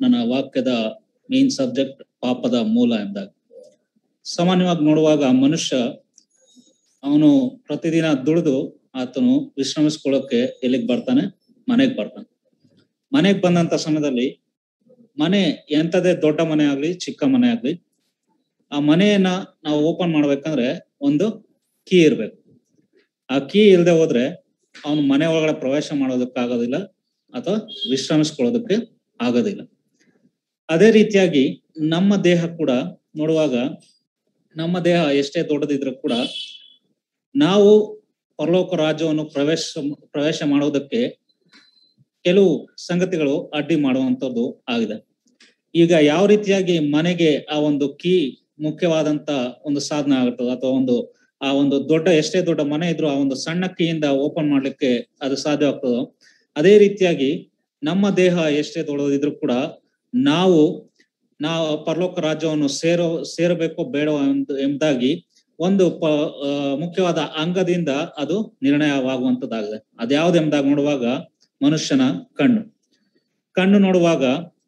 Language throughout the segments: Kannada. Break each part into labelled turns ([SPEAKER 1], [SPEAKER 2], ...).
[SPEAKER 1] ನನ್ನ ವಾಕ್ಯದ ಮೇನ್ ಸಬ್ಜೆಕ್ಟ್ ಪಾಪದ ಮೂಲ ಎಂದಾಗ ಸಾಮಾನ್ಯವಾಗಿ ನೋಡುವಾಗ ಮನುಷ್ಯ ಅವನು ಪ್ರತಿದಿನ ದುಡಿದು ಆತನು ವಿಶ್ರಮಿಸ್ಕೊಳ್ಳೋಕೆ ಎಲ್ಲಿಗೆ ಬರ್ತಾನೆ ಮನೆಗೆ ಬರ್ತಾನೆ ಮನೆಗೆ ಬಂದಂತ ಸಮಯದಲ್ಲಿ ಮನೆ ಎಂತದೇ ದೊಡ್ಡ ಮನೆ ಆಗ್ಲಿ ಚಿಕ್ಕ ಮನೆ ಆಗ್ಲಿ ಆ ಮನೆಯನ್ನ ನಾವು ಓಪನ್ ಮಾಡ್ಬೇಕಂದ್ರೆ ಒಂದು ಕೀ ಇರ್ಬೇಕು ಆ ಕೀ ಇಲ್ಲದೆ ಹೋದ್ರೆ ಅವನು ಮನೆ ಒಳಗಡೆ ಪ್ರವೇಶ ಮಾಡೋದಕ್ಕಾಗೋದಿಲ್ಲ ಅಥವಾ ವಿಶ್ರಮಿಸ್ಕೊಳ್ಳೋದಕ್ಕೆ ಆಗೋದಿಲ್ಲ ಅದೇ ರೀತಿಯಾಗಿ ನಮ್ಮ ದೇಹ ಕೂಡ ನೋಡುವಾಗ ನಮ್ಮ ದೇಹ ಎಷ್ಟೇ ದೊಡ್ಡದಿದ್ರು ಕೂಡ ನಾವು ಪರಲೋಕ ರಾಜ್ಯವನ್ನು ಪ್ರವೇಶ ಪ್ರವೇಶ ಮಾಡೋದಕ್ಕೆ ಕೆಲವು ಸಂಗತಿಗಳು ಅಡ್ಡಿ ಮಾಡುವಂತದ್ದು ಆಗಿದೆ ಈಗ ಯಾವ ರೀತಿಯಾಗಿ ಮನೆಗೆ ಆ ಒಂದು ಕೀ ಮುಖ್ಯವಾದಂತ ಒಂದು ಸಾಧನ ಆಗುತ್ತದೆ ಅಥವಾ ಒಂದು ಆ ಒಂದು ದೊಡ್ಡ ಎಷ್ಟೇ ದೊಡ್ಡ ಮನೆ ಇದ್ರು ಆ ಒಂದು ಸಣ್ಣ ಕೀಯಿಂದ ಓಪನ್ ಮಾಡ್ಲಿಕ್ಕೆ ಅದು ಸಾಧ್ಯವಾಗ್ತದೋ ಅದೇ ರೀತಿಯಾಗಿ ನಮ್ಮ ದೇಹ ಎಷ್ಟೇ ದೊಡ್ಡದಿದ್ರು ಕೂಡ ನಾವು ನಾವು ಪರಲೋಕ ರಾಜ್ಯವನ್ನು ಸೇರೋ ಸೇರಬೇಕೋ ಬೇಡೋ ಎಂಬುದಾಗಿ ಒಂದು ಪ ಮುಖ್ಯವಾದ ಅಂಗದಿಂದ ಅದು ನಿರ್ಣಯವಾಗುವಂತದ್ದಾಗಿದೆ ಅದ್ಯಾವ್ದು ಎಂಬುದಾಗ ನೋಡುವಾಗ ಮನುಷ್ಯನ ಕಣ್ಣು ಕಣ್ಣು ನೋಡುವಾಗ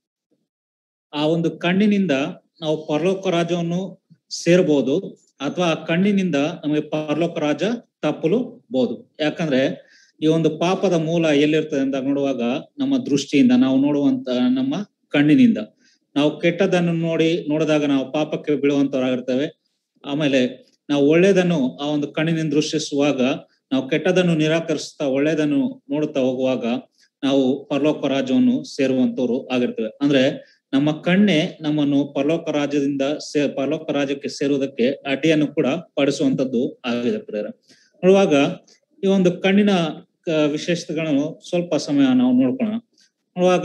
[SPEAKER 1] ಆ ಒಂದು ಕಣ್ಣಿನಿಂದ ನಾವು ಪರಲೋಕ ರಾಜ್ಯವನ್ನು ಸೇರ್ಬೋದು ಅಥವಾ ಆ ಕಣ್ಣಿನಿಂದ ನಮಗೆ ಪರಲೋಕ ರಾಜ ತಪ್ಪಲುಬಹುದು ಯಾಕಂದ್ರೆ ಈ ಒಂದು ಪಾಪದ ಮೂಲ ಎಲ್ಲಿರ್ತದೆ ಅಂತ ನೋಡುವಾಗ ನಮ್ಮ ದೃಷ್ಟಿಯಿಂದ ನಾವು ನೋಡುವಂತ ನಮ್ಮ ಕಣ್ಣಿನಿಂದ ನಾವು ಕೆಟ್ಟದನ್ನು ನೋಡಿ ನೋಡಿದಾಗ ನಾವು ಪಾಪಕ್ಕೆ ಬೀಳುವಂತವರಾಗಿರ್ತೇವೆ ಆಮೇಲೆ ನಾವು ಒಳ್ಳೇದನ್ನು ಆ ಒಂದು ಕಣ್ಣಿನಿಂದ ದೃಷ್ಟಿಸುವಾಗ ನಾವು ಕೆಟ್ಟದನ್ನು ನಿರಾಕರಿಸ್ತಾ ಒಳ್ಳೇದನ್ನು ನೋಡುತ್ತಾ ಹೋಗುವಾಗ ನಾವು ಪರಲೋಕ ರಾಜ್ಯವನ್ನು ಸೇರುವಂತವ್ರು ಆಗಿರ್ತೇವೆ ಅಂದ್ರೆ ನಮ್ಮ ಕಣ್ಣೆ ನಮ್ಮನ್ನು ಪರಲೋಕ ರಾಜ್ಯದಿಂದ ಸೇ ಪರಲೋಕ ರಾಜ್ಯಕ್ಕೆ ಸೇರುವುದಕ್ಕೆ ಅಡ್ಡಿಯನ್ನು ಕೂಡ ಪಡಿಸುವಂತದ್ದು ಆಗಿದೆ ಪ್ರೇರ ನೋಡುವಾಗ ಈ ಒಂದು ಕಣ್ಣಿನ ವಿಶೇಷತೆಗಳನ್ನು ಸ್ವಲ್ಪ ಸಮಯ ನಾವು ನೋಡ್ಕೊಳ್ಳೋಣ ನೋಡುವಾಗ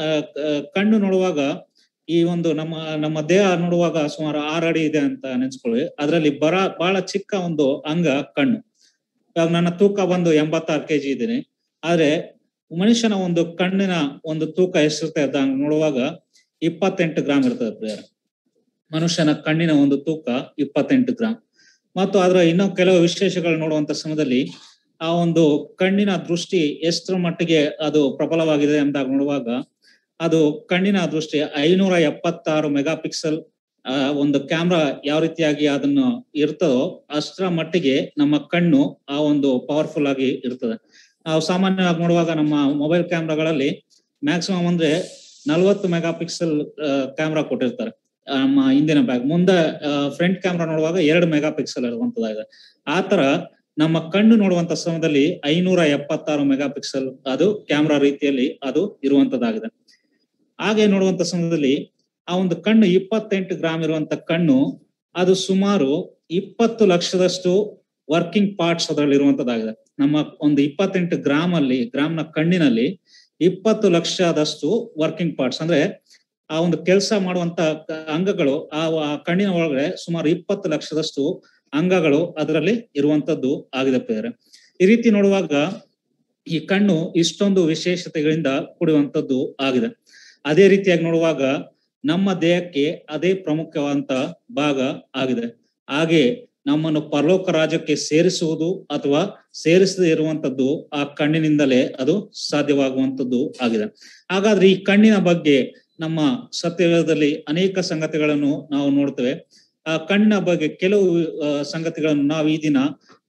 [SPEAKER 1] ಕಣ್ಣು ನೋಡುವಾಗ ಈ ಒಂದು ನಮ್ಮ ನಮ್ಮ ದೇಹ ನೋಡುವಾಗ ಸುಮಾರು ಆರು ಅಡಿ ಇದೆ ಅಂತ ನೆನ್ಸ್ಕೊಳ್ಳಿ ಅದರಲ್ಲಿ ಬರ ಬಹಳ ಚಿಕ್ಕ ಒಂದು ಅಂಗ ಕಣ್ಣು ಇವಾಗ ನನ್ನ ತೂಕ ಬಂದು ಎಂಬತ್ತಾರು ಕೆಜಿ ಇದ್ದೀನಿ ಆದ್ರೆ ಮನುಷ್ಯನ ಒಂದು ಕಣ್ಣಿನ ಒಂದು ತೂಕ ಎಷ್ಟಿರುತ್ತೆ ಅಂತ ನೋಡುವಾಗ ಇಪ್ಪತ್ತೆಂಟು ಗ್ರಾಮ್ ಇರ್ತದೆ ಪ್ರಿಯರ ಮನುಷ್ಯನ ಕಣ್ಣಿನ ಒಂದು ತೂಕ ಇಪ್ಪತ್ತೆಂಟು ಗ್ರಾಮ್ ಮತ್ತು ಅದರ ಇನ್ನೂ ಕೆಲವು ವಿಶೇಷಗಳು ನೋಡುವಂತ ಸಮಯದಲ್ಲಿ ಆ ಒಂದು ಕಣ್ಣಿನ ದೃಷ್ಟಿ ಎಷ್ಟರ ಮಟ್ಟಿಗೆ ಅದು ಪ್ರಬಲವಾಗಿದೆ ಎಂದಾಗ ನೋಡುವಾಗ ಅದು ಕಣ್ಣಿನ ದೃಷ್ಟಿ ಐನೂರ ಎಪ್ಪತ್ತಾರು ಮೆಗಾ ಪಿಕ್ಸೆಲ್ ಆ ಒಂದು ಕ್ಯಾಮ್ರಾ ಯಾವ ರೀತಿಯಾಗಿ ಅದನ್ನು ಇರ್ತದೋ ಅಷ್ಟರ ಮಟ್ಟಿಗೆ ನಮ್ಮ ಕಣ್ಣು ಆ ಒಂದು ಪವರ್ಫುಲ್ ಆಗಿ ಇರ್ತದೆ ನಾವು ಸಾಮಾನ್ಯವಾಗಿ ನೋಡುವಾಗ ನಮ್ಮ ಮೊಬೈಲ್ ಕ್ಯಾಮ್ರಾಗಳಲ್ಲಿ ಮ್ಯಾಕ್ಸಿಮಮ್ ಅಂದ್ರೆ ನಲ್ವತ್ತು ಮೆಗಾ ಪಿಕ್ಸೆಲ್ ಕ್ಯಾಮ್ರಾ ಕೊಟ್ಟಿರ್ತಾರೆ ನಮ್ಮ ಹಿಂದಿನ ಬ್ಯಾಗ್ ಮುಂದೆ ಫ್ರಂಟ್ ಕ್ಯಾಮ್ರಾ ನೋಡುವಾಗ ಎರಡು ಮೆಗಾ ಪಿಕ್ಸೆಲ್ ಇರುವಂತದಾಗಿದೆ ಆ ತರ ನಮ್ಮ ಕಣ್ಣು ನೋಡುವಂತ ಸಮಯದಲ್ಲಿ ಐನೂರ ಎಪ್ಪತ್ತಾರು ಮೆಗಾ ಪಿಕ್ಸೆಲ್ ಅದು ಕ್ಯಾಮ್ರಾ ರೀತಿಯಲ್ಲಿ ಅದು ಇರುವಂತದ್ದಾಗಿದೆ ಹಾಗೆ ನೋಡುವಂತ ಸಮಯದಲ್ಲಿ ಆ ಒಂದು ಕಣ್ಣು ಇಪ್ಪತ್ತೆಂಟು ಗ್ರಾಮ್ ಇರುವಂತ ಕಣ್ಣು ಅದು ಸುಮಾರು ಇಪ್ಪತ್ತು ಲಕ್ಷದಷ್ಟು ವರ್ಕಿಂಗ್ ಪಾರ್ಟ್ಸ್ ಅದರಲ್ಲಿ ಇರುವಂತದ್ದಾಗಿದೆ ನಮ್ಮ ಒಂದು ಇಪ್ಪತ್ತೆಂಟು ಗ್ರಾಮ್ ಅಲ್ಲಿ ಗ್ರಾಮ್ನ ಕಣ್ಣಿನಲ್ಲಿ ಇಪ್ಪತ್ತು ಲಕ್ಷದಷ್ಟು ವರ್ಕಿಂಗ್ ಪಾರ್ಟ್ಸ್ ಅಂದ್ರೆ ಆ ಒಂದು ಕೆಲಸ ಮಾಡುವಂತ ಅಂಗಗಳು ಆ ಕಣ್ಣಿನ ಒಳಗಡೆ ಸುಮಾರು ಇಪ್ಪತ್ತು ಲಕ್ಷದಷ್ಟು ಅಂಗಗಳು ಅದರಲ್ಲಿ ಇರುವಂತದ್ದು ಆಗಿದೆ ಪ್ರೇರೆ ಈ ರೀತಿ ನೋಡುವಾಗ ಈ ಕಣ್ಣು ಇಷ್ಟೊಂದು ವಿಶೇಷತೆಗಳಿಂದ ಕೂಡುವಂತದ್ದು ಆಗಿದೆ ಅದೇ ರೀತಿಯಾಗಿ ನೋಡುವಾಗ ನಮ್ಮ ದೇಹಕ್ಕೆ ಅದೇ ಪ್ರಮುಖವಾದಂತ ಭಾಗ ಆಗಿದೆ ಹಾಗೆ ನಮ್ಮನ್ನು ಪರಲೋಕ ರಾಜ್ಯಕ್ಕೆ ಸೇರಿಸುವುದು ಅಥವಾ ಸೇರಿಸದೇ ಇರುವಂತದ್ದು ಆ ಕಣ್ಣಿನಿಂದಲೇ ಅದು ಸಾಧ್ಯವಾಗುವಂತದ್ದು ಆಗಿದೆ ಹಾಗಾದ್ರೆ ಈ ಕಣ್ಣಿನ ಬಗ್ಗೆ ನಮ್ಮ ಸತ್ಯದಲ್ಲಿ ಅನೇಕ ಸಂಗತಿಗಳನ್ನು ನಾವು ನೋಡ್ತೇವೆ ಆ ಕಣ್ಣ ಬಗ್ಗೆ ಕೆಲವು ಸಂಗತಿಗಳನ್ನು ನಾವು ಈ ದಿನ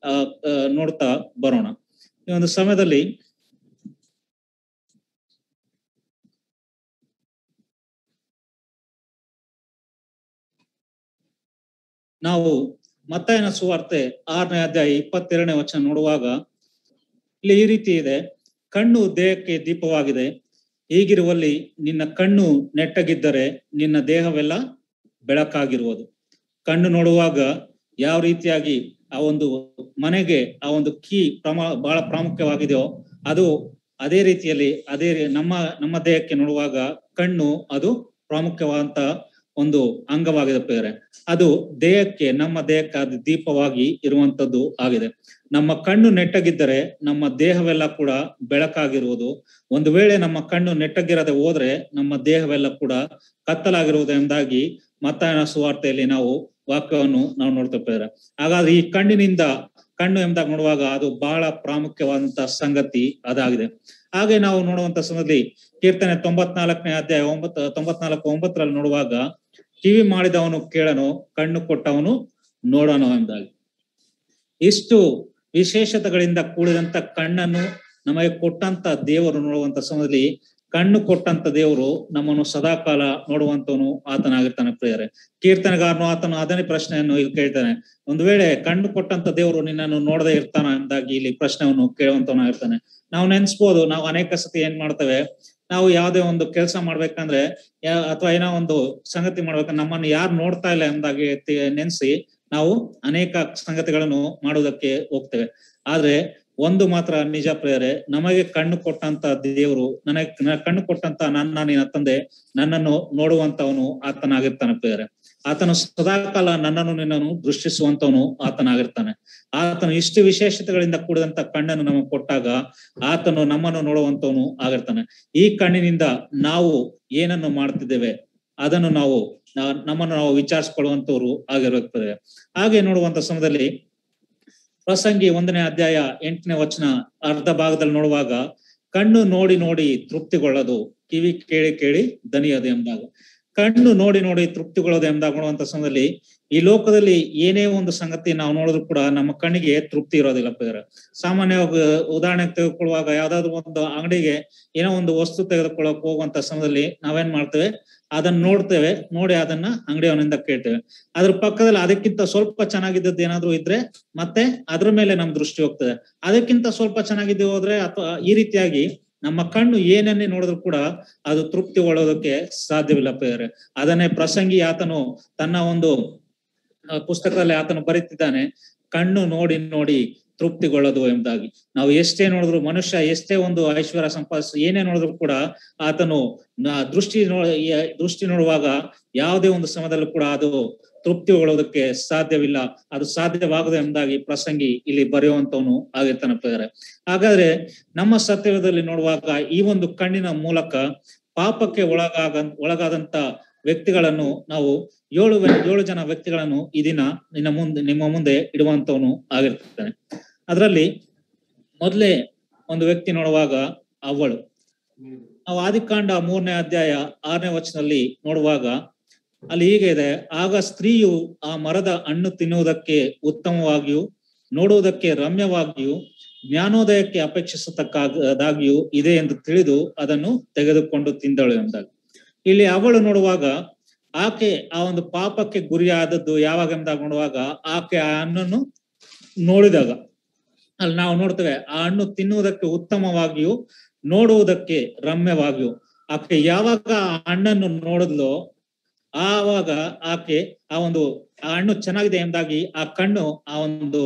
[SPEAKER 1] ನೋಡ್ತಾ ಬರೋಣ ಈ ಒಂದು ಸಮಯದಲ್ಲಿ ನಾವು ಮತ್ತಾಯನ ಸುವಾರ್ತೆ ಆರನೇ ಅಧ್ಯಾಯ ಇಪ್ಪತ್ತೆರಡನೇ ವಚನ ನೋಡುವಾಗ ಇಲ್ಲಿ ಈ ರೀತಿ ಇದೆ ಕಣ್ಣು ದೇಹಕ್ಕೆ ದೀಪವಾಗಿದೆ ಹೀಗಿರುವಲ್ಲಿ ನಿನ್ನ ಕಣ್ಣು ನೆಟ್ಟಗಿದ್ದರೆ ನಿನ್ನ ದೇಹವೆಲ್ಲ ಬೆಳಕಾಗಿರುವುದು ಕಣ್ಣು ನೋಡುವಾಗ ಯಾವ ರೀತಿಯಾಗಿ ಆ ಒಂದು ಮನೆಗೆ ಆ ಒಂದು ಕೀ ಪ್ರಮಾ ಬಹಳ ಪ್ರಾಮುಖ್ಯವಾಗಿದೆಯೋ ಅದು ಅದೇ ರೀತಿಯಲ್ಲಿ ಅದೇ ನಮ್ಮ ನಮ್ಮ ದೇಹಕ್ಕೆ ನೋಡುವಾಗ ಕಣ್ಣು ಅದು ಪ್ರಾಮುಖ್ಯವಾದಂತ ಒಂದು ಅಂಗವಾಗಿದೆ ಪ್ರೇರೆ ಅದು ದೇಹಕ್ಕೆ ನಮ್ಮ ದೇಹಕ್ಕೆ ಅದು ದೀಪವಾಗಿ ಇರುವಂತದ್ದು ಆಗಿದೆ ನಮ್ಮ ಕಣ್ಣು ನೆಟ್ಟಗಿದ್ದರೆ ನಮ್ಮ ದೇಹವೆಲ್ಲ ಕೂಡ ಬೆಳಕಾಗಿರುವುದು ಒಂದು ವೇಳೆ ನಮ್ಮ ಕಣ್ಣು ನೆಟ್ಟಗಿರದೆ ಹೋದ್ರೆ ನಮ್ಮ ದೇಹವೆಲ್ಲ ಕೂಡ ಕತ್ತಲಾಗಿರುವುದು ಎಂಬುದಾಗಿ ಮತ್ತಾಯನ ಸುವಾರ್ತೆಯಲ್ಲಿ ನಾವು ವಾಕ್ಯವನ್ನು ನಾವು ನೋಡ್ತೇವೆ ಹಾಗಾದ್ರೆ ಈ ಕಣ್ಣಿನಿಂದ ಕಣ್ಣು ಎಂಬುದಾಗ ನೋಡುವಾಗ ಅದು ಬಹಳ ಪ್ರಾಮುಖ್ಯವಾದಂತಹ ಸಂಗತಿ ಅದಾಗಿದೆ ಹಾಗೆ ನಾವು ನೋಡುವಂತ ಸಮಯದಲ್ಲಿ ಕೀರ್ತನೆ ತೊಂಬತ್ನಾಲ್ಕನೇ ಅಧ್ಯಾಯ ಒಂಬತ್ತು ತೊಂಬತ್ನಾಲ್ಕು ಒಂಬತ್ತರಲ್ಲಿ ನೋಡುವಾಗ ಕಿವಿ ಮಾಡಿದವನು ಕೇಳನು ಕಣ್ಣು ಕೊಟ್ಟವನು ನೋಡನು ಎಂದಾಗಿ ಇಷ್ಟು ವಿಶೇಷತೆಗಳಿಂದ ಕೂಡಿದಂತ ಕಣ್ಣನ್ನು ನಮಗೆ ಕೊಟ್ಟಂತ ದೇವರು ನೋಡುವಂತ ಸಮಯದಲ್ಲಿ ಕಣ್ಣು ಕೊಟ್ಟಂತ ದೇವರು ನಮ್ಮನ್ನು ಸದಾಕಾಲ ನೋಡುವಂತವನು ಆತನಾಗಿರ್ತಾನೆ ಪ್ರಿಯರೇ ಕೀರ್ತನೆಗಾರನು ಆತನು ಅದನ್ನೇ ಪ್ರಶ್ನೆಯನ್ನು ಇಲ್ಲಿ ಕೇಳ್ತಾನೆ ಒಂದು ವೇಳೆ ಕಣ್ಣು ಕೊಟ್ಟಂತ ದೇವರು ನಿನ್ನನ್ನು ನೋಡದೆ ಇರ್ತಾನ ಎಂದಾಗಿ ಇಲ್ಲಿ ಪ್ರಶ್ನೆಯನ್ನು ಕೇಳುವಂತವನಾಗಿರ್ತಾನೆ ನಾವು ನೆನ್ಸ್ಬೋದು ನಾವು ಅನೇಕ ಸತಿ ಏನ್ ಮಾಡ್ತೇವೆ ನಾವು ಯಾವ್ದೇ ಒಂದು ಕೆಲಸ ಮಾಡ್ಬೇಕಂದ್ರೆ ಅಥವಾ ಏನೋ ಒಂದು ಸಂಗತಿ ಮಾಡ್ಬೇಕಂದ್ರೆ ನಮ್ಮನ್ನು ಯಾರು ನೋಡ್ತಾ ಇಲ್ಲ ಎಂದಾಗಿ ನೆನ್ಸಿ ನಾವು ಅನೇಕ ಸಂಗತಿಗಳನ್ನು ಮಾಡುವುದಕ್ಕೆ ಹೋಗ್ತೇವೆ ಆದ್ರೆ ಒಂದು ಮಾತ್ರ ನಿಜ ಪ್ರೇಯರೆ ನಮಗೆ ಕಣ್ಣು ಕೊಟ್ಟಂತ ದೇವರು ನನಗೆ ಕಣ್ಣು ಕೊಟ್ಟಂತ ನನ್ನ ನಿನ್ನ ತಂದೆ ನನ್ನನ್ನು ನೋಡುವಂತವನು ಆತನಾಗಿರ್ತಾನೆ ಪ್ರೇಯರೆ ಆತನು ಸದಾಕಾಲ ನನ್ನನ್ನು ನಿನ್ನನ್ನು ದೃಷ್ಟಿಸುವಂತವನು ಆತನಾಗಿರ್ತಾನೆ ಆತನು ಇಷ್ಟು ವಿಶೇಷತೆಗಳಿಂದ ಕೂಡಿದಂತ ಕಣ್ಣನ್ನು ನಮಗೆ ಕೊಟ್ಟಾಗ ಆತನು ನಮ್ಮನ್ನು ನೋಡುವಂತವನು ಆಗಿರ್ತಾನೆ ಈ ಕಣ್ಣಿನಿಂದ ನಾವು ಏನನ್ನು ಮಾಡ್ತಿದ್ದೇವೆ ಅದನ್ನು ನಾವು ನಮ್ಮನ್ನು ನಾವು ವಿಚಾರಿಸಿಕೊಳ್ಳುವಂತವ್ರು ಆಗಿರುತ್ತದೆ ಹಾಗೆ ನೋಡುವಂತ ಸಮಯದಲ್ಲಿ ಪ್ರಸಂಗಿ ಒಂದನೇ ಅಧ್ಯಾಯ ಎಂಟನೇ ವಚನ ಅರ್ಧ ಭಾಗದಲ್ಲಿ ನೋಡುವಾಗ ಕಣ್ಣು ನೋಡಿ ನೋಡಿ ತೃಪ್ತಿಗೊಳ್ಳೋದು ಕಿವಿ ಕೇಳಿ ಕೇಳಿ ದನಿಯದು ಎಂದಾಗ ಕಣ್ಣು ನೋಡಿ ನೋಡಿ ತೃಪ್ತಿಗೊಳ್ಳೋದು ಎಂದಾಗ ನೋಡುವಂತ ಸಮಯದಲ್ಲಿ ಈ ಲೋಕದಲ್ಲಿ ಏನೇ ಒಂದು ಸಂಗತಿ ನಾವು ನೋಡಿದ್ರು ಕೂಡ ನಮ್ಮ ಕಣ್ಣಿಗೆ ತೃಪ್ತಿ ಇರೋದಿಲ್ಲ ಪ್ರಿಯರ ಸಾಮಾನ್ಯವಾಗಿ ಉದಾಹರಣೆ ತೆಗೆದುಕೊಳ್ಳುವಾಗ ಯಾವ್ದಾದ್ರು ಒಂದು ಅಂಗಡಿಗೆ ಏನೋ ಒಂದು ವಸ್ತು ತೆಗೆದುಕೊಳ್ಳಕ್ ಹೋಗುವಂತ ಸಮಯದಲ್ಲಿ ನಾವೇನ್ ಮಾಡ್ತೇವೆ ಅದನ್ನ ನೋಡ್ತೇವೆ ನೋಡಿ ಅದನ್ನ ಅಂಗಡಿಯವನಿಂದ ಕೇಳ್ತೇವೆ ಅದ್ರ ಪಕ್ಕದಲ್ಲಿ ಅದಕ್ಕಿಂತ ಸ್ವಲ್ಪ ಚೆನ್ನಾಗಿದ್ದದ್ದು ಏನಾದ್ರು ಇದ್ರೆ ಮತ್ತೆ ಅದ್ರ ಮೇಲೆ ನಮ್ ದೃಷ್ಟಿ ಹೋಗ್ತದೆ ಅದಕ್ಕಿಂತ ಸ್ವಲ್ಪ ಚೆನ್ನಾಗಿದ್ದು ಹೋದ್ರೆ ಅಥವಾ ಈ ರೀತಿಯಾಗಿ ನಮ್ಮ ಕಣ್ಣು ಏನನ್ನೇ ನೋಡಿದ್ರು ಕೂಡ ಅದು ತೃಪ್ತಿ ಒಳ್ಳೋದಕ್ಕೆ ಸಾಧ್ಯವಿಲ್ಲ ಪ್ರಿಯರೇ ಅದನ್ನೇ ಪ್ರಸಂಗಿ ಆತನು ತನ್ನ ಒಂದು ಪುಸ್ತಕದಲ್ಲಿ ಆತನು ಬರೀತಿದ್ದಾನೆ ಕಣ್ಣು ನೋಡಿ ನೋಡಿ ತೃಪ್ತಿಗೊಳ್ಳೋದು ಎಂಬುದಾಗಿ ನಾವು ಎಷ್ಟೇ ನೋಡಿದ್ರು ಮನುಷ್ಯ ಎಷ್ಟೇ ಒಂದು ಐಶ್ವರ್ಯ ಸಂಪಾದಿಸ ಏನೇ ನೋಡಿದ್ರು ಕೂಡ ಆತನು ದೃಷ್ಟಿ ನೋ ದೃಷ್ಟಿ ನೋಡುವಾಗ ಯಾವುದೇ ಒಂದು ಸಮಯದಲ್ಲೂ ಕೂಡ ಅದು ತೃಪ್ತಿಗೊಳ್ಳೋದಕ್ಕೆ ಸಾಧ್ಯವಿಲ್ಲ ಅದು ಸಾಧ್ಯವಾಗದು ಎಂಬುದಾಗಿ ಪ್ರಸಂಗಿ ಇಲ್ಲಿ ಬರೆಯುವಂತವನು ಆಗಿರ್ತಾನೆ ಪ್ರಿಯರೇ ಹಾಗಾದ್ರೆ ನಮ್ಮ ಸತ್ಯದಲ್ಲಿ ನೋಡುವಾಗ ಈ ಒಂದು ಕಣ್ಣಿನ ಮೂಲಕ ಪಾಪಕ್ಕೆ ಒಳಗಾಗ ಒಳಗಾದಂತ ವ್ಯಕ್ತಿಗಳನ್ನು ನಾವು ಏಳು ಏಳು ಜನ ವ್ಯಕ್ತಿಗಳನ್ನು ಈ ದಿನ ನಿನ್ನ ಮುಂದೆ ನಿಮ್ಮ ಮುಂದೆ ಇಡುವಂತವನು ಆಗಿರ್ತಾನೆ ಅದರಲ್ಲಿ ಮೊದಲೇ ಒಂದು ವ್ಯಕ್ತಿ ನೋಡುವಾಗ ಅವಳು ನಾವು ಆದಿಕಾಂಡ ಮೂರನೇ ಅಧ್ಯಾಯ ಆರನೇ ವಚನದಲ್ಲಿ ನೋಡುವಾಗ ಅಲ್ಲಿ ಹೀಗೆ ಇದೆ ಆಗ ಸ್ತ್ರೀಯು ಆ ಮರದ ಹಣ್ಣು ತಿನ್ನುವುದಕ್ಕೆ ಉತ್ತಮವಾಗಿಯೂ ನೋಡುವುದಕ್ಕೆ ರಮ್ಯವಾಗಿಯೂ ಜ್ಞಾನೋದಯಕ್ಕೆ ಅಪೇಕ್ಷಿಸತಕ್ಕದಾಗಿಯೂ ಇದೆ ಎಂದು ತಿಳಿದು ಅದನ್ನು ತೆಗೆದುಕೊಂಡು ತಿಂದಳು ಎಂದಾಗ ಇಲ್ಲಿ ಅವಳು ನೋಡುವಾಗ ಆಕೆ ಆ ಒಂದು ಪಾಪಕ್ಕೆ ಗುರಿಯಾದದ್ದು ಯಾವಾಗ ಎಂದಾಗ ನೋಡುವಾಗ ಆಕೆ ಆ ಹಣ್ಣನ್ನು ನೋಡಿದಾಗ ಅಲ್ಲಿ ನಾವು ನೋಡ್ತೇವೆ ಆ ಹಣ್ಣು ತಿನ್ನುವುದಕ್ಕೆ ಉತ್ತಮವಾಗಿಯೂ ನೋಡುವುದಕ್ಕೆ ರಮ್ಯವಾಗಿಯೂ ಆಕೆ ಯಾವಾಗ ಆ ಹಣ್ಣನ್ನು ನೋಡಿದ್ಲೋ ಆವಾಗ ಆಕೆ ಆ ಒಂದು ಆ ಹಣ್ಣು ಚೆನ್ನಾಗಿದೆ ಎಂದಾಗಿ ಆ ಕಣ್ಣು ಆ ಒಂದು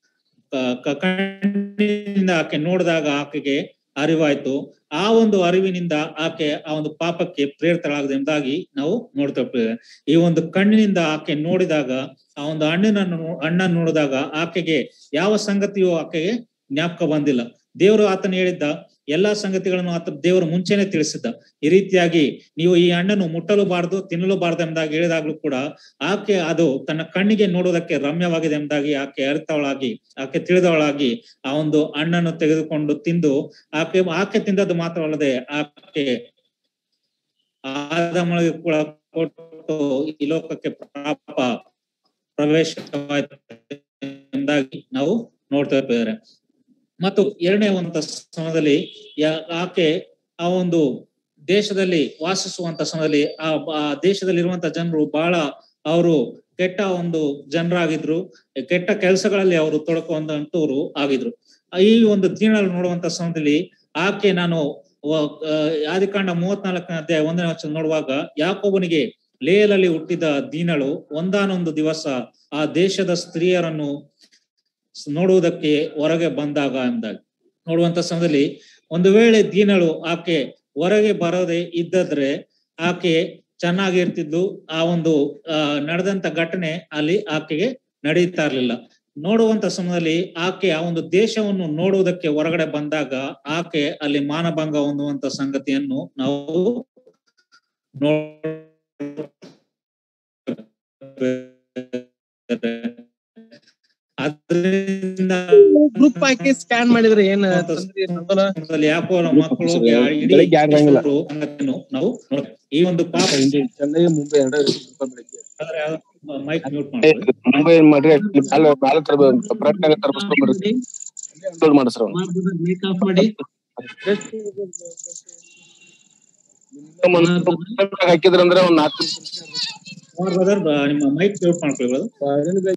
[SPEAKER 1] ಕಣ್ಣಿನಿಂದ ಆಕೆ ನೋಡಿದಾಗ ಆಕೆಗೆ ಅರಿವಾಯ್ತು ಆ ಒಂದು ಅರಿವಿನಿಂದ ಆಕೆ ಆ ಒಂದು ಪಾಪಕ್ಕೆ ಪ್ರೇರಿತಳಾಗದೆ ಎಂಬುದಾಗಿ ನಾವು ನೋಡ್ತೇವೆ ಈ ಒಂದು ಕಣ್ಣಿನಿಂದ ಆಕೆ ನೋಡಿದಾಗ ಆ ಒಂದು ಹಣ್ಣಿನನ್ನು ಹಣ್ಣನ್ನು ನೋಡಿದಾಗ ಆಕೆಗೆ ಯಾವ ಸಂಗತಿಯೂ ಆಕೆಗೆ ಜ್ಞಾಪಕ ಬಂದಿಲ್ಲ ದೇವರು ಆತನ ಹೇಳಿದ್ದ ಎಲ್ಲಾ ಸಂಗತಿಗಳನ್ನು ಆತ ದೇವರು ಮುಂಚೆನೆ ತಿಳಿಸಿದ್ದ ಈ ರೀತಿಯಾಗಿ ನೀವು ಈ ಹಣ್ಣನ್ನು ಮುಟ್ಟಲು ಬಾರದು ತಿನ್ನಲು ಬಾರದು ಎಂಬುದಾಗಿ ಹೇಳಿದಾಗ್ಲೂ ಕೂಡ ಆಕೆ ಅದು ತನ್ನ ಕಣ್ಣಿಗೆ ನೋಡುವುದಕ್ಕೆ ರಮ್ಯವಾಗಿದೆ ಎಂಬುದಾಗಿ ಆಕೆ ಅರಿತವಳಾಗಿ ಆಕೆ ತಿಳಿದವಳಾಗಿ ಆ ಒಂದು ಹಣ್ಣನ್ನು ತೆಗೆದುಕೊಂಡು ತಿಂದು ಆಕೆ ಆಕೆ ತಿಂದದ್ದು ಮಾತ್ರವಲ್ಲದೆ ಆಕೆ ಆದಮಳಿಗೆ ಕೂಡ ಕೊಟ್ಟು ಈ ಲೋಕಕ್ಕೆ ಪಾಪ ಪ್ರವೇಶವಾಯ್ತು ಎಂಬುದಾಗಿ ನಾವು ನೋಡ್ತೇವೆ ಮತ್ತು ಎರಡನೇ ಒಂದು ಸಮಯದಲ್ಲಿ ಆಕೆ ಆ ಒಂದು ದೇಶದಲ್ಲಿ ವಾಸಿಸುವಂತ ಸಮಯದಲ್ಲಿ ಆ ಆ ದೇಶದಲ್ಲಿ ಇರುವಂತ ಜನರು ಬಹಳ ಅವರು ಕೆಟ್ಟ ಒಂದು ಜನರಾಗಿದ್ರು ಕೆಟ್ಟ ಕೆಲಸಗಳಲ್ಲಿ ಅವರು ತೊಡಕುವಂತವ್ರು ಆಗಿದ್ರು ಈ ಒಂದು ದಿನಗಳಲ್ಲಿ ನೋಡುವಂತ ಸಮಯದಲ್ಲಿ ಆಕೆ ನಾನು ಆದಿಕಾಂಡ ಮೂವತ್ನಾಲ್ಕನೇ ಅಧ್ಯಾಯ ಒಂದನೇ ವರ್ಷ ನೋಡುವಾಗ ಯಾಕೊಬ್ಬನಿಗೆ ಲೇಯಲಲ್ಲಿ ಹುಟ್ಟಿದ ದೀನಳು ಒಂದಾನೊಂದು ದಿವಸ ಆ ದೇಶದ ಸ್ತ್ರೀಯರನ್ನು ನೋಡುವುದಕ್ಕೆ ಹೊರಗೆ ಬಂದಾಗ ಎಂದಾಗ ನೋಡುವಂತ ಸಮಯದಲ್ಲಿ ಒಂದು ವೇಳೆ ದೀನಳು ಆಕೆ ಹೊರಗೆ ಬರದೆ ಇದ್ದದ್ರೆ ಆಕೆ ಚೆನ್ನಾಗಿರ್ತಿದ್ದು ಆ ಒಂದು ಅಹ್ ನಡೆದಂತ ಘಟನೆ ಅಲ್ಲಿ ಆಕೆಗೆ ನಡೀತಾ ಇರ್ಲಿಲ್ಲ ನೋಡುವಂತ ಸಮಯದಲ್ಲಿ ಆಕೆ ಆ ಒಂದು ದೇಶವನ್ನು ನೋಡುವುದಕ್ಕೆ ಹೊರಗಡೆ ಬಂದಾಗ ಆಕೆ ಅಲ್ಲಿ ಮಾನಭಂಗ ಹೊಂದುವಂತ ಸಂಗತಿಯನ್ನು ನಾವು ನೋ ಅದರಿಂದ
[SPEAKER 2] ಚಿಪ್ ಹಾಕಿ ಸ್ಕ್ಯಾನ್ ಮಾಡಿದ್ರೆ ಏನ್ ತೊಂದ್ರೆ ಇರ್ತದಲ್ಲ?
[SPEAKER 1] ಸಂದರ್ಭದಲ್ಲಿ ಯಾಕೋ ನಮ್ಮ ಮಕ್ಕಳು ಹೋಗಿ ಆ ಇಡೀ
[SPEAKER 3] ಬೆಳಿಗ್ಗೆ ಯಾರು ಇರಂಗಿಲ್ಲ.
[SPEAKER 1] ಸಂಗತಿಯನ್ನು ನಾವು ನೋಡ್ತೇವೆ. ಈ ಒಂದು ಪಾಪ
[SPEAKER 3] ಇಂಡಿಯಾ ಚೆನ್ನೈ ಮುಂಬೈ ಎರಡು ರೂಪಾಯಿ ಬೆಳಿಗ್ಗೆ
[SPEAKER 1] ಆದ್ರೆ ಮೈಕ್ ಮ್ಯೂಟ್ ಮಾಡ್ಕೊಳ್ಳಿ
[SPEAKER 3] ಮುಂಬೈ ಮಾಡ್ರಿ ಬಾಲ ಬಾಲ ತರಬೇಕು ಪ್ರಯತ್ನ ತರಬಿಸ್ಕೊಂಡ್ಬರ್ರಿ ಅಪ್ಲೋಡ್ ಮಾಡಿ ಸರ್
[SPEAKER 2] Mic off ಮಾಡಿ
[SPEAKER 3] ಹಾಕಿದ್ರಂದ್ರೆ ಒಂದ್ ನಾಲ್ಕು
[SPEAKER 1] ಬ್ರದರ್ ನಿಮ್ಮ ಮೈಕ್ ಮ್ಯೂಟ್ ಮಾಡ್ಕೊಳ್ಳಿ brother.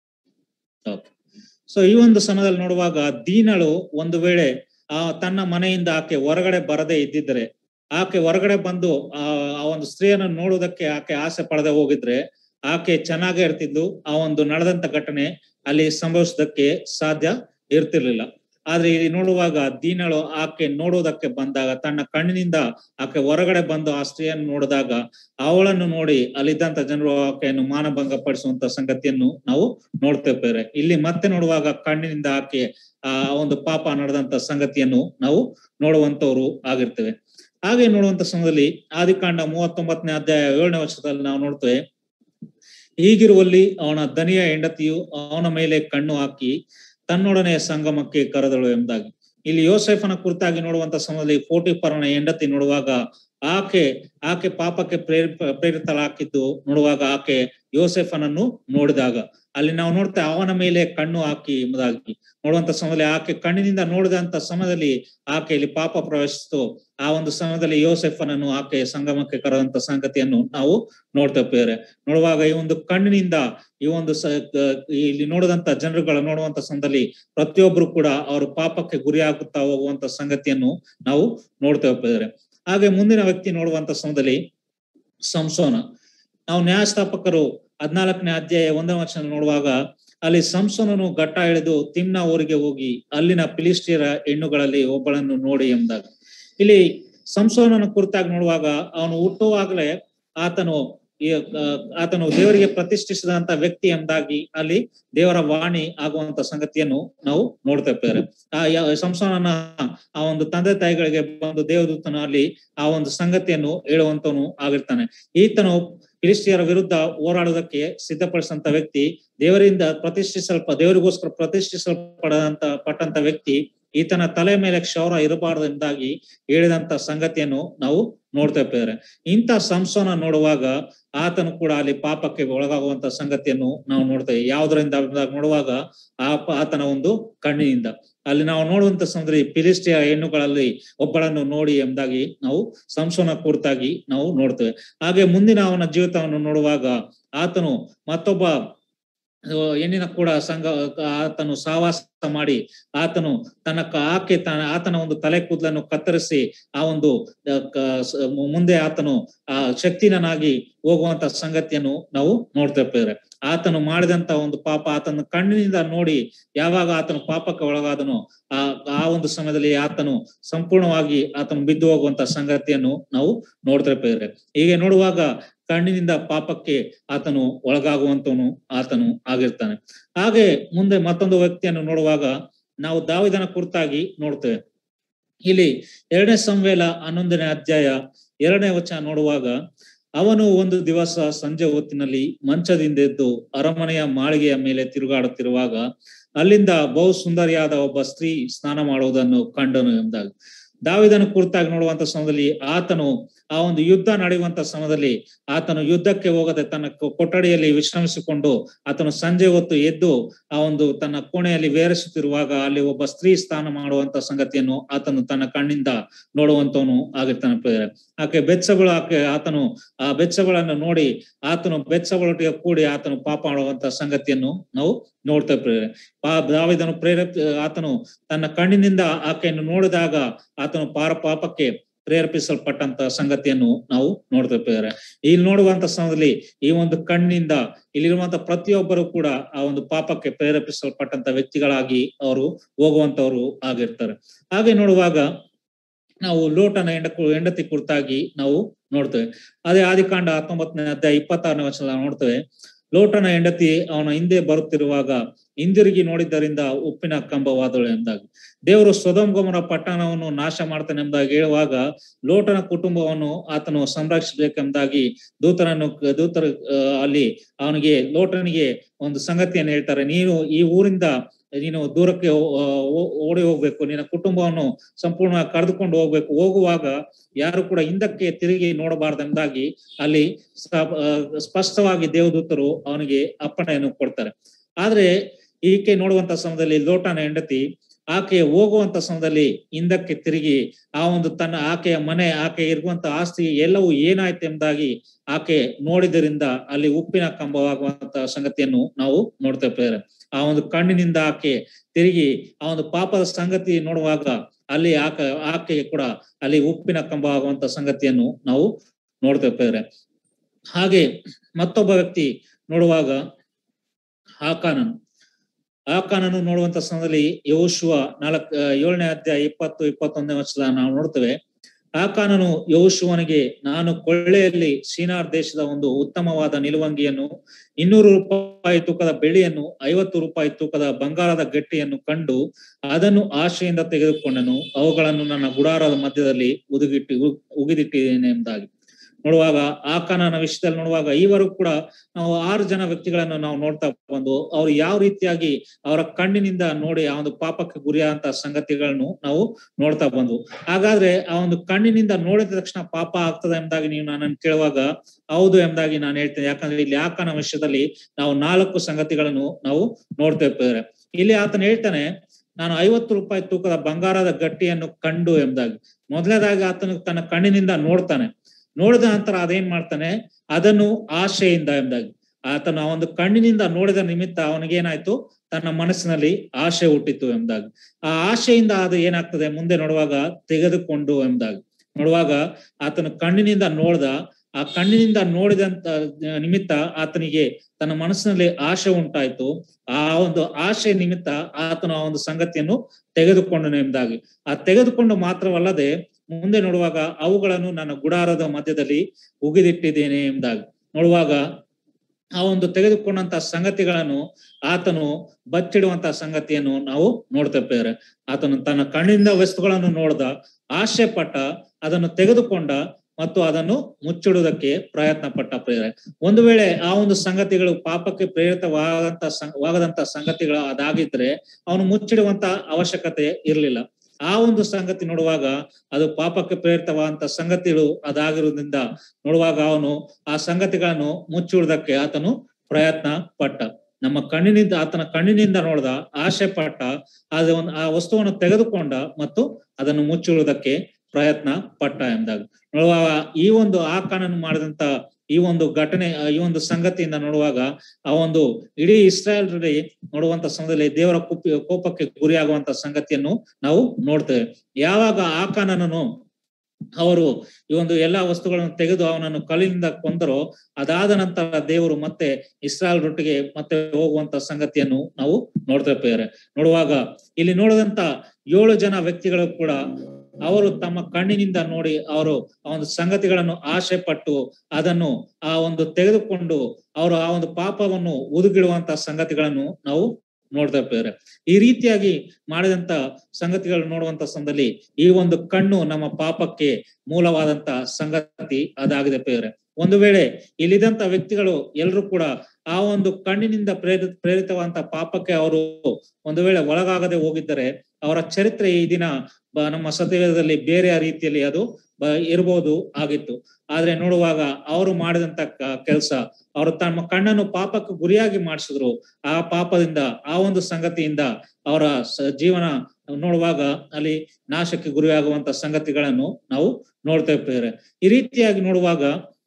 [SPEAKER 1] ಸೊ ಈ ಒಂದು ಸಮಯದಲ್ಲಿ ನೋಡುವಾಗ ದೀನಳು ಒಂದು ವೇಳೆ ಆ ತನ್ನ ಮನೆಯಿಂದ ಆಕೆ ಹೊರಗಡೆ ಬರದೇ ಇದ್ದಿದ್ರೆ ಆಕೆ ಹೊರಗಡೆ ಬಂದು ಆ ಆ ಒಂದು ಸ್ತ್ರೀಯನ್ನು ನೋಡುವುದಕ್ಕೆ ಆಕೆ ಆಸೆ ಪಡದೆ ಹೋಗಿದ್ರೆ ಆಕೆ ಚೆನ್ನಾಗೇ ಇರ್ತಿದ್ಲು ಆ ಒಂದು ನಡೆದಂತ ಘಟನೆ ಅಲ್ಲಿ ಸಂಭವಿಸೋದಕ್ಕೆ ಸಾಧ್ಯ ಇರ್ತಿರ್ಲಿಲ್ಲ ಆದ್ರೆ ಇಲ್ಲಿ ನೋಡುವಾಗ ದೀನಳು ಆಕೆ ನೋಡುವುದಕ್ಕೆ ಬಂದಾಗ ತನ್ನ ಕಣ್ಣಿನಿಂದ ಆಕೆ ಹೊರಗಡೆ ಬಂದು ಆ ಸ್ತ್ರೀಯನ್ನು ನೋಡಿದಾಗ ಅವಳನ್ನು ನೋಡಿ ಅಲ್ಲಿದ್ದಂತ ಜನರು ಆಕೆಯನ್ನು ಮಾನಭಂಗ ಪಡಿಸುವಂತ ಸಂಗತಿಯನ್ನು ನಾವು ನೋಡ್ತೇವೆ ಇಲ್ಲಿ ಮತ್ತೆ ನೋಡುವಾಗ ಕಣ್ಣಿನಿಂದ ಆಕೆ ಆ ಒಂದು ಪಾಪ ನಡೆದಂತ ಸಂಗತಿಯನ್ನು ನಾವು ನೋಡುವಂತವ್ರು ಆಗಿರ್ತೇವೆ ಹಾಗೆ ನೋಡುವಂತ ಸಮಯದಲ್ಲಿ ಆದಿಕಾಂಡ ಮೂವತ್ತೊಂಬತ್ತನೇ ಅಧ್ಯಾಯ ಏಳನೇ ವರ್ಷದಲ್ಲಿ ನಾವು ನೋಡ್ತೇವೆ ಹೀಗಿರುವಲ್ಲಿ ಅವನ ದನಿಯ ಹೆಂಡತಿಯು ಅವನ ಮೇಲೆ ಕಣ್ಣು ಹಾಕಿ ತನ್ನೊಡನೆ ಸಂಗಮಕ್ಕೆ ಕರೆದಳು ಎಂಬುದಾಗಿ ಇಲ್ಲಿ ಯೋಸೆಫನ ಕುರಿತಾಗಿ ನೋಡುವಂತ ಸಮಯದಲ್ಲಿ ಫೋರ್ಟಿಫರ್ನ ಹೆಂಡತಿ ನೋಡುವಾಗ ಆಕೆ ಆಕೆ ಪಾಪಕ್ಕೆ ಪ್ರೇರಿತ ಪ್ರೇರಿತಳಾಕಿದ್ದು ನೋಡುವಾಗ ಆಕೆ ಯೋಸೆಫನನ್ನು ನೋಡಿದಾಗ ಅಲ್ಲಿ ನಾವು ನೋಡ್ತೇವೆ ಅವನ ಮೇಲೆ ಕಣ್ಣು ಹಾಕಿ ಎಂಬುದಾಗಿ ನೋಡುವಂತ ಸಮಯದಲ್ಲಿ ಆಕೆ ಕಣ್ಣಿನಿಂದ ನೋಡಿದಂತ ಸಮಯದಲ್ಲಿ ಆಕೆ ಇಲ್ಲಿ ಪಾಪ ಪ್ರವೇಶಿಸಿತು ಆ ಒಂದು ಸಮಯದಲ್ಲಿ ಯೋಸೆಫನನ್ನು ಆಕೆ ಸಂಗಮಕ್ಕೆ ಕರೆದಂತ ಸಂಗತಿಯನ್ನು ನಾವು ನೋಡ್ತೇವೆ ನೋಡುವಾಗ ಈ ಒಂದು ಕಣ್ಣಿನಿಂದ ಈ ಒಂದು ಸ ಗ- ಇಲ್ಲಿ ನೋಡಿದಂತ ಜನರುಗಳ ನೋಡುವಂತ ಸಮಯದಲ್ಲಿ ಪ್ರತಿಯೊಬ್ರು ಕೂಡ ಅವರು ಪಾಪಕ್ಕೆ ಗುರಿಯಾಗುತ್ತಾ ಹೋಗುವಂತ ಸಂಗತಿಯನ್ನು ನಾವು ನೋಡ್ತೇವೆ ಹಾಗೆ ಮುಂದಿನ ವ್ಯಕ್ತಿ ನೋಡುವಂತ ಸಮಯದಲ್ಲಿ ಸಂಸೋನ ನಾವು ನ್ಯಾಯಸ್ಥಾಪಕರು ಹದ್ನಾಲ್ಕನೇ ಅಧ್ಯಾಯ ಒಂದನೇ ವಚನ ನೋಡುವಾಗ ಅಲ್ಲಿ ಸಂಸೋನನು ಘಟ್ಟ ಹಿಡಿದು ತಿಮ್ನ ಊರಿಗೆ ಹೋಗಿ ಅಲ್ಲಿನ ಫಿಲಿಸ್ಟಿಯರ ಹೆಣ್ಣುಗಳಲ್ಲಿ ಒಬ್ಬಳನ್ನು ನೋಡಿ ಎಂದಾಗ ಇಲ್ಲಿ ಸಂಸೋನನ ಕುರಿತಾಗಿ ನೋಡುವಾಗ ಅವನು ಹುಟ್ಟುವಾಗಲೇ ಆತನು ಈ, ಆ, ಆತನು ದೇವರಿಗೆ ಪ್ರತಿಷ್ಠಿಸಿದಂತ ವ್ಯಕ್ತಿ ಎಂಬುದಾಗಿ ಅಲ್ಲಿ ದೇವರ ವಾಣಿ ಆಗುವಂತ ಸಂಗತಿಯನ್ನು ನಾವು ನೋಡ್ತೇವೆ ಆ ಯ- ಸಂಸೋನನ ಆ ಒಂದು ತಂದೆ ತಾಯಿಗಳಿಗೆ ಬಂದು ದೇವದೂತನು ಅಲ್ಲಿ ಆ ಒಂದು ಸಂಗತಿಯನ್ನು ಹೇಳುವಂತವನು ಆಗಿರ್ತಾನೆ ಈತನು ಫಿಲಿಸ್ಟಿಯರ ವಿರುದ್ಧ ಹೋರಾಡುವುದಕ್ಕೆ ಸಿದ್ಧಪಡಿಸಿದಂತ ವ್ಯಕ್ತಿ ದೇವರಿಂದ ಪ್ರತಿಷ್ಠಿಸಲ್ಪ ದೇವರಿಗೋಸ್ಕರ ಪ್ರತಿಷ್ಠಿಸಲ್ಪಡದಂತ ಪಟ್ಟಂತ ವ್ಯಕ್ತಿ ಈತನ ತಲೆ ಮೇಲೆ ಕ್ಷೌರ ಇರಬಾರದು ಎಂಬುದಾಗಿ ಹೇಳಿದಂತ ಸಂಗತಿಯನ್ನು ನಾವು ನೋಡ್ತೇವೆ ಇಂಥ ಸಂಸೋನ ನೋಡುವಾಗ ಆತನು ಕೂಡ ಅಲ್ಲಿ ಪಾಪಕ್ಕೆ ಒಳಗಾಗುವಂತ ಸಂಗತಿಯನ್ನು ನಾವು ನೋಡ್ತೇವೆ ಯಾವುದರಿಂದ ಎಂಬುದಾಗಿ ನೋಡುವಾಗ ಆ ಪ- ಆತನ ಒಂದು ಕಣ್ಣಿನಿಂದ ಅಲ್ಲಿ ನಾವು ನೋಡುವಂತ ಸಮಯದಲ್ಲಿ ಫಿಲಿಸ್ಟಿಯ ಹೆಣ್ಣುಗಳಲ್ಲಿ ಒಬ್ಬಳನ್ನು ನೋಡಿ ಎಂಬುದಾಗಿ ನಾವು ಸಂಸೋನ ಕುರಿತಾಗಿ ನಾವು ನೋಡ್ತೇವೆ ಹಾಗೆ ಮುಂದಿನ ಅವನ ಜೀವಿತವನ್ನು ನೋಡುವಾಗ ಆತನು ಮತ್ತೊಬ್ಬ ಆ, ಹೆಣ್ಣಿನ ಕೂಡ ಸಂಘ ಆತನು ಸಹವಾಸ ಮಾಡಿ ಆತನು ತನ್ನ ಕ- ಆಕೆ ತನ್ನ ಆತನ ಒಂದು ತಲೆ ಕೂದಲನ್ನು ಕತ್ತರಿಸಿ ಆ ಒಂದು ಆ, ಕ- ಸ- ಮುಂದೆ ಆತನು ಆ ಶಕ್ತಿನನಾಗಿ ಹೋಗುವಂತ ಸಂಗತಿಯನ್ನು ನಾವು ನೋಡ್ತೇವೆ ಆತನು ಮಾಡಿದಂತ ಒಂದು ಪಾಪ ಆತನ ಕಣ್ಣಿನಿಂದ ನೋಡಿ ಯಾವಾಗ ಆತನು ಪಾಪಕ್ಕೆ ಒಳಗಾದನೋ ಆ ಆ ಒಂದು ಸಮಯದಲ್ಲಿ ಆತನು ಸಂಪೂರ್ಣವಾಗಿ ಆತನು ಬಿದ್ದು ಹೋಗುವಂತ ಸಂಗತಿಯನ್ನು ನಾವು ನೋಡ್ತೇವೆ ಹೀಗೆ ನೋಡುವಾಗ ಕಣ್ಣಿನಿಂದ ಪಾಪಕ್ಕೆ ಆತನು ಒಳಗಾಗುವಂತವನು ಆತನು ಆಗಿರ್ತಾನೆ ಹಾಗೆ ಮುಂದೆ ಮತ್ತೊಂದು ವ್ಯಕ್ತಿಯನ್ನು ನೋಡುವಾಗ ನಾವು ದಾವಿದನ ಕುರಿತಾಗಿ ನೋಡ್ತೇವೆ ಇಲ್ಲಿ ಎರಡನೇ ಸಂವೇಲ ಹನ್ನೊಂದನೇ ಅಧ್ಯಾಯ ಎರಡನೇ ವಚನ ನೋಡುವಾಗ ಅವನು ಒಂದು ದಿವಸ ಸಂಜೆ ಹೊತ್ತಿನಲ್ಲಿ ಮಂಚದಿಂದ ಎದ್ದು ಅರಮನೆಯ ಮಾಳಿಗೆಯ ಮೇಲೆ ತಿರುಗಾಡುತ್ತಿರುವಾಗ ಅಲ್ಲಿಂದ ಬಹು ಸುಂದರಿಯಾದ ಒಬ್ಬ ಸ್ತ್ರೀ ಸ್ನಾನ ಮಾಡುವುದನ್ನು ಕಂಡನು ಎಂದಾಗ ದಾವಿದನ ಕುರಿತಾಗಿ ನೋಡುವಂತ ಸಮಯದಲ್ಲಿ ಆತನು ಆ ಒಂದು ಯುದ್ಧ ನಡೆಯುವಂತ ಸಮಯದಲ್ಲಿ ಆತನು ಯುದ್ಧಕ್ಕೆ ಹೋಗದೆ ತನ್ನ ಕೊ- ಕೊಠಡಿಯಲ್ಲಿ ವಿಶ್ರಮಿಸಿಕೊಂಡು ಆತನು ಸಂಜೆ ಹೊತ್ತು ಎದ್ದು ಆ ಒಂದು ತನ್ನ ಕೋಣೆಯಲ್ಲಿ ವೇರಿಸುತ್ತಿರುವಾಗ ಅಲ್ಲಿ ಒಬ್ಬ ಸ್ತ್ರೀ ಸ್ನಾನ ಮಾಡುವಂತ ಸಂಗತಿಯನ್ನು ಆತನು ತನ್ನ ಕಣ್ಣಿಂದ ನೋಡುವಂತವನು ಆಗಿರ್ತಾನೆ ಪ್ರಿಯರೇ. ಆಕೆ ಬೆಚ್ಚಗಳು ಆಕೆ ಆತನು ಆ ಬೆಚ್ಚಗಳನ್ನು ನೋಡಿ ಆತನು ಬೆಚ್ಚಗಳೊಟ್ಟಿಗೆ ಕೂಡಿ ಆತನು ಪಾಪ ಮಾಡುವಂತ ಸಂಗತಿಯನ್ನು ನಾವು ನೋಡ್ತೇವೆ ಪ್ರೇರೆ ಪಾ ದಾವಿದನು ಪ್ರೇರೇಪ ಆತನು ತನ್ನ ಕಣ್ಣಿನಿಂದ ಆಕೆಯನ್ನು ನೋಡಿದಾಗ ಆತನು ಪಾರ ಪಾಪಕ್ಕೆ ಪ್ರೇರೇಪಿಸಲ್ಪಟ್ಟಂತ ಸಂಗತಿಯನ್ನು ನಾವು ನೋಡ್ತೇವೆ ಪ್ರಿಯರೇ. ಇಲ್ಲಿ ನೋಡುವಂತ ಸಮಯದಲ್ಲಿ ಈ ಒಂದು ಕಣ್ಣಿನಿಂದ ಇಲ್ಲಿರುವಂತ ಪ್ರತಿಯೊಬ್ಬರು ಕೂಡ ಆ ಒಂದು ಪಾಪಕ್ಕೆ ಪ್ರೇರೇಪಿಸಲ್ಪಟ್ಟಂತ ವ್ಯಕ್ತಿಗಳಾಗಿ ಅವರು ಹೋಗುವಂತವ್ರು ಆಗಿರ್ತಾರೆ ಹಾಗೆ ನೋಡುವಾಗ ನಾವು ಲೋಟನ ಹೆಂಡ ಹೆಂಡತಿ ಕುರಿತಾಗಿ ನಾವು ನೋಡ್ತೇವೆ ಅದೇ ಆದಿಕಾಂಡ ಹತ್ತೊಂಬತ್ತನೇ ಅಧ್ಯಾಯ ಇಪ್ಪತ್ತಾರನೇ ವರ್ಷ ನಾವು ನೋಡ್ತೇವೆ ಲೋಟನ ಹೆಂಡತಿ ಅವನ ಹಿಂದೆ ಬರುತ್ತಿರುವಾಗ ಹಿಂದಿರುಗಿ ನೋಡಿದ್ದರಿಂದ ಉಪ್ಪಿನ ಕಂಬವಾದಳು ಎಂದಾಗಿ ದೇವರು ಸ್ವದಮ್ ಗೊಮರ ಪಟ್ಟಣವನ್ನು ನಾಶ ಮಾಡ್ತಾನೆ ಎಂಬುದಾಗಿ ಹೇಳುವಾಗ ಲೋಟನ ಕುಟುಂಬವನ್ನು ಆತನು ಸಂರಕ್ಷಿಸಬೇಕೆಂಬುದಾಗಿ ದೂತರನ್ನು ದೂತರ ಆ, ಅಲ್ಲಿ ಅವನಿಗೆ ಲೋಟನಿಗೆ ಒಂದು ಸಂಗತಿಯನ್ನು ಹೇಳ್ತಾರೆ ನೀನು ಈ ಊರಿಂದ ನೀನು ದೂರಕ್ಕೆ ಹೋ- ಹೋ- ಓಡಿ ಹೋಗ್ಬೇಕು ನಿನ್ನ ಕುಟುಂಬವನ್ನು ಸಂಪೂರ್ಣ ಕರೆದುಕೊಂಡು ಹೋಗ್ಬೇಕು ಹೋಗುವಾಗ ಯಾರು ಕೂಡ ಹಿಂದಕ್ಕೆ ತಿರುಗಿ ನೋಡಬಾರ್ದೆಂದಾಗಿ ಅಲ್ಲಿ ಸ- ಆ, ಸ್ಪಷ್ಟವಾಗಿ ದೇವದೂತರು ಅವನಿಗೆ ಅಪ್ಪಣೆಯನ್ನು ಕೊಡ್ತಾರೆ ಆದ್ರೆ ಈಕೆ ನೋಡುವಂತ ಸಮಯದಲ್ಲಿ ಲೋಟನ ಹೆಂಡತಿ ಆಕೆ ಹೋಗುವಂತ ಸಮಯದಲ್ಲಿ ಹಿಂದಕ್ಕೆ ತಿರುಗಿ ಆ ಒಂದು ತನ್ನ ಆಕೆಯ ಮನೆ ಆಕೆ ಇರುವಂತ ಆಸ್ತಿ ಎಲ್ಲವೂ ಏನಾಯ್ತು ಎಂಬುದಾಗಿ ಆಕೆ ನೋಡಿದ್ರಿಂದ ಅಲ್ಲಿ ಉಪ್ಪಿನ ಕಂಬವಾಗುವಂತ ಸಂಗತಿಯನ್ನು ನಾವು ನೋಡ್ತೇವೆ ಆ ಒಂದು ಕಣ್ಣಿನಿಂದ ಆಕೆ ತಿರುಗಿ ಆ ಒಂದು ಪಾಪದ ಸಂಗತಿ ನೋಡುವಾಗ ಅಲ್ಲಿ ಆಕೆ ಆಕೆ ಕೂಡ ಅಲ್ಲಿ ಉಪ್ಪಿನ ಕಂಬ ಆಗುವಂತ ಸಂಗತಿಯನ್ನು ನಾವು ನೋಡ್ತೇವೆ ಹಾಗೆ ಮತ್ತೊಬ್ಬ ವ್ಯಕ್ತಿ ನೋಡುವಾಗ ಆಕಾನನು ಆಕಾನನು ನೋಡುವಂತ ಸಮಯದಲ್ಲಿ ಯೋಶುವ ನಾಲ್ಕ ಏಳನೇ ಅಧ್ಯಾಯ ಇಪ್ಪತ್ತು ಇಪ್ಪತ್ತೊಂದನೇ ವರ್ಷದ ನಾವು ನೋಡ್ತೇವೆ ಆಕಾನನು ಯೋಶುವನಿಗೆ ನಾನು ಕೊಳ್ಳೆಯಲ್ಲಿ ಸೀನಾರ್ ದೇಶದ ಒಂದು ಉತ್ತಮವಾದ ನಿಲುವಂಗಿಯನ್ನು ಇನ್ನೂರು ರೂಪಾಯಿ ತೂಕದ ಬೆಳ್ಳಿಯನ್ನು ಐವತ್ತು ರೂಪಾಯಿ ತೂಕದ ಬಂಗಾರದ ಗಟ್ಟಿಯನ್ನು ಕಂಡು ಅದನ್ನು ಆಶೆಯಿಂದ ತೆಗೆದುಕೊಂಡನು ಅವುಗಳನ್ನು ನನ್ನ ಗುಡಾರದ ಮಧ್ಯದಲ್ಲಿ ಉದುಗಿಟ್ಟಿ ಉ- ಉಗಿದಿಟ್ಟಿದ್ದೇನೆ ಎಂಬುದಾಗಿ ನೋಡುವಾಗ ಆಕಾನನ ವಿಷಯದಲ್ಲಿ ನೋಡುವಾಗ ಈವರು ಕೂಡ ನಾವು ಆರು ಜನ ವ್ಯಕ್ತಿಗಳನ್ನು ನಾವು ನೋಡ್ತಾ ಬಂದು ಅವ್ರು ಯಾವ ರೀತಿಯಾಗಿ ಅವರ ಕಣ್ಣಿನಿಂದ ನೋಡಿ ಆ ಒಂದು ಪಾಪಕ್ಕೆ ಗುರಿಯಾದಂತ ಸಂಗತಿಗಳನ್ನು ನಾವು ನೋಡ್ತಾ ಬಂದು ಹಾಗಾದ್ರೆ ಆ ಒಂದು ಕಣ್ಣಿನಿಂದ ನೋಡಿದ ತಕ್ಷಣ ಪಾಪ ಆಗ್ತದೆ ಎಂಬುದಾಗಿ ನೀವು ನನ್ನನ್ನು ಕೇಳುವಾಗ ಹೌದು ಎಂಬುದಾಗಿ ನಾನು ಹೇಳ್ತೇನೆ ಯಾಕಂದ್ರೆ ಇಲ್ಲಿ ಆಕನ ವಿಷಯದಲ್ಲಿ ನಾವು ನಾಲ್ಕು ಸಂಗತಿಗಳನ್ನು ನಾವು ನೋಡ್ತೇವೆ ಇಲ್ಲಿ ಆತನ ಹೇಳ್ತಾನೆ ನಾನು ಐವತ್ತು ರೂಪಾಯಿ ತೂಕದ ಬಂಗಾರದ ಗಟ್ಟಿಯನ್ನು ಕಂಡು ಎಂಬುದಾಗಿ ಮೊದಲನೇದಾಗಿ ಆತನು ತನ್ನ ಕಣ್ಣಿನಿಂದ ನೋಡ್ತಾನೆ ನೋಡಿದ ನಂತರ ಅದೇನ್ ಮಾಡ್ತಾನೆ ಅದನ್ನು ಆಶೆಯಿಂದ ಎಂಬುದಾಗಿ ಆತನ ಆ ಒಂದು ಕಣ್ಣಿನಿಂದ ನೋಡಿದ ನಿಮಿತ್ತ ಅವನಿಗೇನಾಯ್ತು ತನ್ನ ಮನಸ್ಸಿನಲ್ಲಿ ಆಶೆ ಹುಟ್ಟಿತು ಎಂಬುದಾಗಿ ಆ ಆಶೆಯಿಂದ ಅದು ಏನಾಗ್ತದೆ ಮುಂದೆ ನೋಡುವಾಗ ತೆಗೆದುಕೊಂಡು ಎಂಬುದಾಗಿ ನೋಡುವಾಗ ಆತನ ಕಣ್ಣಿನಿಂದ ನೋಡ್ದ ಆ ಕಣ್ಣಿನಿಂದ ನೋಡಿದಂತ ನಿಮಿತ್ತ ಆತನಿಗೆ ತನ್ನ ಮನಸ್ಸಿನಲ್ಲಿ ಆಶೆ ಉಂಟಾಯ್ತು ಆ ಒಂದು ಆಶೆ ನಿಮಿತ್ತ ಆತನು ಆ ಒಂದು ಸಂಗತಿಯನ್ನು ತೆಗೆದುಕೊಂಡನು ಎಂಬುದಾಗಿ ಆ ತೆಗೆದುಕೊಂಡು ಮಾತ್ರವಲ್ಲದೆ ಮುಂದೆ ನೋಡುವಾಗ ಅವುಗಳನ್ನು ನನ್ನ ಗುಡಾರದ ಮಧ್ಯದಲ್ಲಿ ಉಗಿದಿಟ್ಟಿದ್ದೇನೆ ಎಂಬುದಾಗಿ ನೋಡುವಾಗ ಆ ಒಂದು ತೆಗೆದುಕೊಂಡಂತ ಸಂಗತಿಗಳನ್ನು ಆತನು ಬಚ್ಚಿಡುವಂತ ಸಂಗತಿಯನ್ನು ನಾವು ನೋಡ್ತೇವೆ ಆತನು ತನ್ನ ಕಣ್ಣಿಂದ ವಸ್ತುಗಳನ್ನು ನೋಡ್ದ ಆಶೆ ಪಟ್ಟ ಅದನ್ನು ತೆಗೆದುಕೊಂಡ ಮತ್ತು ಅದನ್ನು ಮುಚ್ಚಿಡುವುದಕ್ಕೆ ಪ್ರಯತ್ನ ಪಟ್ಟ ಪ್ರೇರೆ ಒಂದು ವೇಳೆ ಆ ಒಂದು ಸಂಗತಿಗಳು ಪಾಪಕ್ಕೆ ಪ್ರೇರಿತವಾದಂತ ಸಂ- ವಾಗದಂತ ಸಂಗತಿಗಳು ಅದಾಗಿದ್ರೆ ಅವನು ಮುಚ್ಚಿಡುವಂತ ಅವಶ್ಯಕತೆ ಇರಲಿಲ್ಲ ಆ ಒಂದು ಸಂಗತಿ ನೋಡುವಾಗ ಅದು ಪಾಪಕ್ಕೆ ಪ್ರೇರಿತವಾದಂತ ಸಂಗತಿಗಳು ಅದಾಗಿರುವುದರಿಂದ ನೋಡುವಾಗ ಅವನು ಆ ಸಂಗತಿಗಳನ್ನು ಮುಚ್ಚಿಡುವುದಕ್ಕೆ ಆತನು ಪ್ರಯತ್ನ ಪಟ್ಟ ನಮ್ಮ ಕಣ್ಣಿನಿಂದ ಆತನ ಕಣ್ಣಿನಿಂದ ನೋಡ್ದ ಆಶೆ ಪಟ್ಟ ಅದು ಒಂದು ಆ ವಸ್ತುವನ್ನು ತೆಗೆದುಕೊಂಡ ಮತ್ತು ಅದನ್ನು ಮುಚ್ಚಿಡುವುದಕ್ಕೆ ಪ್ರಯತ್ನ ಪಟ್ಟ ಎಂದಾಗ ನೋಡುವಾಗ ಈ ಒಂದು ಆಕಾನನ್ನು ಮಾಡಿದಂತ ಈ ಒಂದು ಘಟನೆ ಆ, ಈ ಒಂದು ಸಂಗತಿಯಿಂದ ನೋಡುವಾಗ ಆ ಒಂದು ಇಡೀ ಇಸ್ರಾಯಲ್ ನೋಡುವಂತ ಸಮಯದಲ್ಲಿ ದೇವರ ಕುಪ್ಪಿ ಕೋಪಕ್ಕೆ ಗುರಿಯಾಗುವಂತ ಸಂಗತಿಯನ್ನು ನಾವು ನೋಡ್ತೇವೆ ಯಾವಾಗ ಆಕಾನನನ್ನು ಅವರು ಈ ಒಂದು ಎಲ್ಲಾ ವಸ್ತುಗಳನ್ನು ತೆಗೆದು ಅವನನ್ನು ಕಲ್ಲಿನಿಂದ ಕೊಂದರೋ ಅದಾದ ನಂತರ ದೇವರು ಮತ್ತೆ ಇಸ್ರಾಯಲ್ ರೊಟ್ಟಿಗೆ ಮತ್ತೆ ಹೋಗುವಂತ ಸಂಗತಿಯನ್ನು ನಾವು ನೋಡ್ತೇವೆ ನೋಡುವಾಗ ಇಲ್ಲಿ ನೋಡಿದಂತ ಏಳು ಜನ ವ್ಯಕ್ತಿಗಳು ಕೂಡ ಅವರು ತಮ್ಮ ಕಣ್ಣಿನಿಂದ ನೋಡಿ ಅವರು ಆ ಒಂದು ಸಂಗತಿಗಳನ್ನು ಆಶೆ ಪಟ್ಟು ಅದನ್ನು ಆ ಒಂದು ತೆಗೆದುಕೊಂಡು ಅವರು ಆ ಒಂದು ಪಾಪವನ್ನು ಉದುಗಿಡುವಂತ ಸಂಗತಿಗಳನ್ನು ನಾವು ನೋಡ್ತಾ ಇದ್ದೇವೆ ಈ ರೀತಿಯಾಗಿ ಮಾಡಿದಂತ ಸಂಗತಿಗಳು ನೋಡುವಂತ ಸಮಯದಲ್ಲಿ ಈ ಒಂದು ಕಣ್ಣು ನಮ್ಮ ಪಾಪಕ್ಕೆ ಮೂಲವಾದಂತ ಸಂಗತಿ ಅದಾಗಿದೆ ಪೇರೆ ಒಂದು ವೇಳೆ ಇಲ್ಲಿದಂತ ವ್ಯಕ್ತಿಗಳು ಎಲ್ಲರೂ ಕೂಡ ಆ ಒಂದು ಕಣ್ಣಿನಿಂದ ಪ್ರೇರಿತ ಪ್ರೇರಿತವಾದಂತ ಪಾಪಕ್ಕೆ ಅವರು ಒಂದು ವೇಳೆ ಒಳಗಾಗದೆ ಹೋಗಿದ್ದರೆ ಅವರ ಚರಿತ್ರೆ ಈ ದಿನ ಬ- ನಮ್ಮ ಸತ್ಯವೇದದಲ್ಲಿ ಬೇರೆ ರೀತಿಯಲ್ಲಿ ಅದು ಬ- ಇರಬಹುದು ಆಗಿತ್ತು ಆದ್ರೆ ನೋಡುವಾಗ ಅವರು ಮಾಡಿದಂತ ಕೆಲಸ ಅವರು ತಮ್ಮ ಕಣ್ಣನ್ನು ಪಾಪಕ್ಕೆ ಗುರಿಯಾಗಿ ಮಾಡಿಸಿದ್ರು ಆ ಪಾಪದಿಂದ ಆ ಒಂದು ಸಂಗತಿಯಿಂದ ಅವರ ಸ- ಜೀವನ ನೋಡುವಾಗ ಅಲ್ಲಿ ನಾಶಕ್ಕೆ ಗುರಿಯಾಗುವಂತ ಸಂಗತಿಗಳನ್ನು ನಾವು ನೋಡ್ತೇವೆ ಈ ರೀತಿಯಾಗಿ ನೋಡುವಾಗ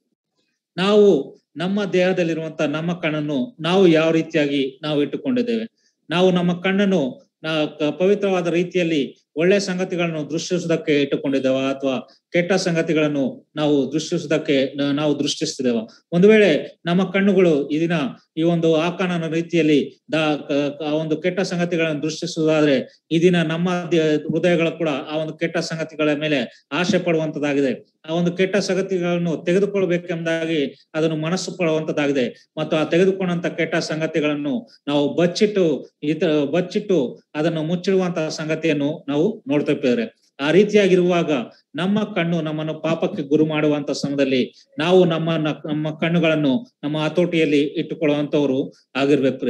[SPEAKER 1] ನಾವು ನಮ್ಮ ದೇಹದಲ್ಲಿರುವಂತ ನಮ್ಮ ಕಣ್ಣನ್ನು ನಾವು ಯಾವ ರೀತಿಯಾಗಿ ನಾವು ಇಟ್ಟುಕೊಂಡಿದ್ದೇವೆ ನಾವು ನಮ್ಮ ಕಣ್ಣನ್ನು ನಾ ಕ- ಪವಿತ್ರವಾದ ರೀತಿಯಲ್ಲಿ ಒಳ್ಳೆ ಸಂಗತಿಗಳನ್ನು ದೃಷ್ಟಿಸುವುದಕ್ಕೆ ಇಟ್ಟುಕೊಂಡಿದ್ದೇವ ಅಥವಾ ಕೆಟ್ಟ ಸಂಗತಿಗಳನ್ನು ನಾವು ದೃಷ್ಟಿಸುವುದಕ್ಕೆ ನ- ನಾವು ದೃಷ್ಟಿಸ್ತಿದ್ದೇವ ಒಂದು ವೇಳೆ ನಮ್ಮ ಕಣ್ಣುಗಳು ಈ ದಿನ ಈ ಒಂದು ಆಕಾನನ ರೀತಿಯಲ್ಲಿ ದ ಕ- ಕ- ಆ ಒಂದು ಕೆಟ್ಟ ಸಂಗತಿಗಳನ್ನು ದೃಷ್ಟಿಸುವುದಾದ್ರೆ ಈ ದಿನ ನಮ್ಮ ದೇ- ಹೃದಯಗಳು ಕೂಡ ಆ ಒಂದು ಕೆಟ್ಟ ಸಂಗತಿಗಳ ಮೇಲೆ ಆಶೆ ಪಡುವಂತದ್ದಾಗಿದೆ ಆ ಒಂದು ಕೆಟ್ಟ ಸಂಗತಿಗಳನ್ನು ತೆಗೆದುಕೊಳ್ಬೇಕೆಂಬುದಾಗಿ ಅದನ್ನು ಮನಸ್ಸು ಪಡುವಂತದ್ದಾಗಿದೆ ಮತ್ತು ಆ ತೆಗೆದುಕೊಂಡಂತ ಕೆಟ್ಟ ಸಂಗತಿಗಳನ್ನು ನಾವು ಬಚ್ಚಿಟ್ಟು ಈತ ಬಚ್ಚಿಟ್ಟು ಅದನ್ನು ಮುಚ್ಚಿಡುವಂತಹ ಸಂಗತಿಯನ್ನು ನಾವು ನೋಡ್ತೇವೆ ಆ ರೀತಿಯಾಗಿರುವಾಗ ನಮ್ಮ ಕಣ್ಣು ನಮ್ಮನ್ನು ಪಾಪಕ್ಕೆ ಗುರು ಮಾಡುವಂತ ಸಮಯದಲ್ಲಿ ನಾವು ನಮ್ಮನ್ನ ನಮ್ಮ ಕಣ್ಣುಗಳನ್ನು ನಮ್ಮ ಹತೋಟಿಯಲ್ಲಿ ಇಟ್ಟುಕೊಳ್ಳುವಂತವ್ರು ಆಗಿರ್ಬೇಕು ಪ್ರೇರೆ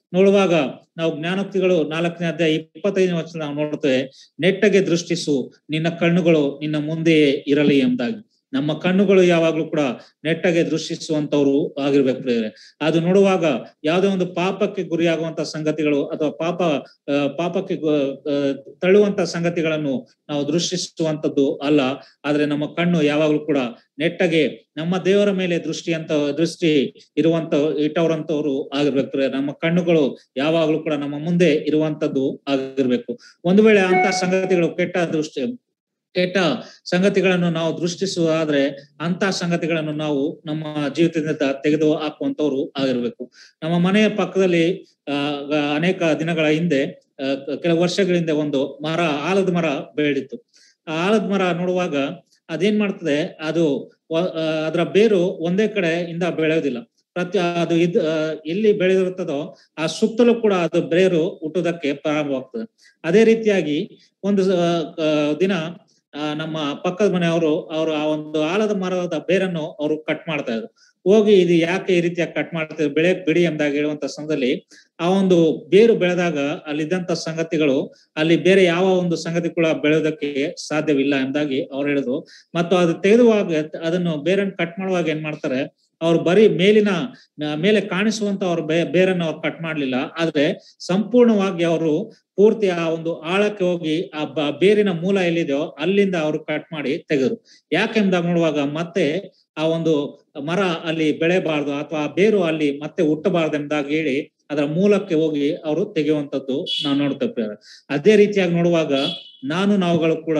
[SPEAKER 1] ನೋಡುವಾಗ ನಾವು ಜ್ಞಾನೋಕ್ತಿಗಳು ನಾಲ್ಕನೇ ಅಧ್ಯಾಯ ಇಪ್ಪತ್ತೈದನೇ ವರ್ಷ ನಾವು ನೋಡ್ತೇವೆ ನೆಟ್ಟಗೆ ದೃಷ್ಟಿಸು ನಿನ್ನ ಕಣ್ಣುಗಳು ನಿನ್ನ ಮುಂದೆಯೇ ಇರಲಿ ಎಂಬುದಾಗಿ ನಮ್ಮ ಕಣ್ಣುಗಳು ಯಾವಾಗ್ಲೂ ಕೂಡ ನೆಟ್ಟಗೆ ದೃಷ್ಟಿಸುವಂತವ್ರು ಆಗಿರ್ಬೇಕು ಪ್ರಿಯರೇ ಅದು ನೋಡುವಾಗ ಯಾವುದೇ ಒಂದು ಪಾಪಕ್ಕೆ ಗುರಿಯಾಗುವಂತ ಸಂಗತಿಗಳು ಅಥವಾ ಪಾಪ ಆ, ಪಾಪಕ್ಕೆ ಗು- ಆ, ತಳ್ಳುವಂತ ಸಂಗತಿಗಳನ್ನು ನಾವು ದೃಷ್ಟಿಸುವಂತದ್ದು ಅಲ್ಲ ಆದ್ರೆ ನಮ್ಮ ಕಣ್ಣು ಯಾವಾಗ್ಲೂ ಕೂಡ ನೆಟ್ಟಗೆ ನಮ್ಮ ದೇವರ ಮೇಲೆ ದೃಷ್ಟಿ ಅಂತ ದೃಷ್ಟಿ ಇರುವಂತ ಇಟ್ಟವರಂತವ್ರು ಆಗಿರ್ಬೇಕು ಪ್ರಿಯರೇ. ನಮ್ಮ ಕಣ್ಣುಗಳು ಯಾವಾಗ್ಲೂ ಕೂಡ ನಮ್ಮ ಮುಂದೆ ಇರುವಂತದ್ದು ಆಗಿರ್ಬೇಕು ಒಂದು ವೇಳೆ ಅಂತ ಸಂಗತಿಗಳು ಕೆಟ್ಟ ದೃಷ್ಟಿ ಕೆಟ್ಟ ಸಂಗತಿಗಳನ್ನು ನಾವು ದೃಷ್ಟಿಸುವುದಾದ್ರೆ ಅಂತ ಸಂಗತಿಗಳನ್ನು ನಾವು ನಮ್ಮ ಜೀವಿತದಿಂದ ತೆಗೆದು ಹಾಕುವಂತವ್ರು ಆಗಿರ್ಬೇಕು ನಮ್ಮ ಮನೆಯ ಪಕ್ಕದಲ್ಲಿ ಆ ಗ- ಅನೇಕ ದಿನಗಳ ಹಿಂದೆ ಆ, ಕ- ಕೆಲವು ವರ್ಷಗಳ ಹಿಂದೆ ಒಂದು ಮರ ಆಲದ ಮರ ಬೆಳೆದಿತ್ತು ಆ ಆಲದ ಮರ ನೋಡುವಾಗ ಅದೇನ್ ಮಾಡ್ತದೆ ಅದು ವ- ಆ, ಅದರ ಬೇರು ಒಂದೇ ಕಡೆ ಇಂದ ಬೆಳೆಯೋದಿಲ್ಲ ಪ್ರತಿ ಅದು ಇದ್ ಆ, ಎಲ್ಲಿ ಬೆಳೆದಿರುತ್ತದೋ ಆ ಸುತ್ತಲೂ ಕೂಡ ಅದು ಬೇರು ಹುಟ್ಟುವುದಕ್ಕೆ ಪ್ರಾರಂಭವಾಗ್ತದೆ ಅದೇ ರೀತಿಯಾಗಿ ಒಂದು ಆ, ಆ, ದಿನ ಆ, ನಮ್ಮ ಪಕ್ಕದ ಮನೆಯವರು ಅವರು ಆ ಒಂದು ಆಲದ ಮರದ ಬೇರನ್ನು ಅವರು ಕಟ್ ಮಾಡ್ತಾ ಇದ್ರು ಹೋಗಿ ಇದು ಯಾಕೆ ಈ ರೀತಿಯಾಗಿ ಕಟ್ ಮಾಡ್ತಾರೆ ಬೆಳೆ ಬಿಡಿ ಎಂದಾಗ ಹೇಳುವಂತ ಸಮಯದಲ್ಲಿ ಆ ಒಂದು ಬೇರು ಬೆಳೆದಾಗ ಅಲ್ಲಿದ್ದಂತ ಸಂಗತಿಗಳು ಅಲ್ಲಿ ಬೇರೆ ಯಾವ ಒಂದು ಸಂಗತಿ ಕೂಡ ಬೆಳೆಯೋದಕ್ಕೆ ಸಾಧ್ಯವಿಲ್ಲ ಎಂದಾಗಿ ಅವ್ರು ಹೇಳಿದ್ರು ಮತ್ತು ಅದು ತೆಗೆದುವಾಗ ಅದನ್ನು ಬೇರನ್ನು ಕಟ್ ಮಾಡುವಾಗ ಏನ್ ಮಾಡ್ತಾರೆ ಅವ್ರು ಬರೀ ಮೇಲಿನ ಮ- ಮೇಲೆ ಕಾಣಿಸುವಂತ ಅವ್ರ ಬೇ ಬೇರನ್ನು ಅವ್ರು ಕಟ್ ಮಾಡ್ಲಿಲ್ಲ ಆದ್ರೆ ಸಂಪೂರ್ಣವಾಗಿ ಅವರು ಪೂರ್ತಿ ಆ ಒಂದು ಆಳಕ್ಕೆ ಹೋಗಿ ಆ ಬ- ಬೇರಿನ ಮೂಲ ಎಲ್ಲಿದೆಯೋ ಅಲ್ಲಿಂದ ಅವರು ಕಟ್ ಮಾಡಿ ತೆಗೆದ್ರು ಯಾಕೆಂದಾಗ ನೋಡುವಾಗ ಮತ್ತೆ ಆ ಒಂದು ಮರ ಅಲ್ಲಿ ಬೆಳೆಬಾರ್ದು ಅಥವಾ ಆ ಬೇರು ಅಲ್ಲಿ ಮತ್ತೆ ಹುಟ್ಟಬಾರ್ದು ಎಂದಾಗ ಹೇಳಿ ಅದರ ಮೂಲಕ್ಕೆ ಹೋಗಿ ಅವರು ತೆಗೆಯುವಂತದ್ದು ನಾವು ನೋಡ್ತೇವೆ ಅದೇ ರೀತಿಯಾಗಿ ನೋಡುವಾಗ ನಾನು ನಾವುಗಳು ಕೂಡ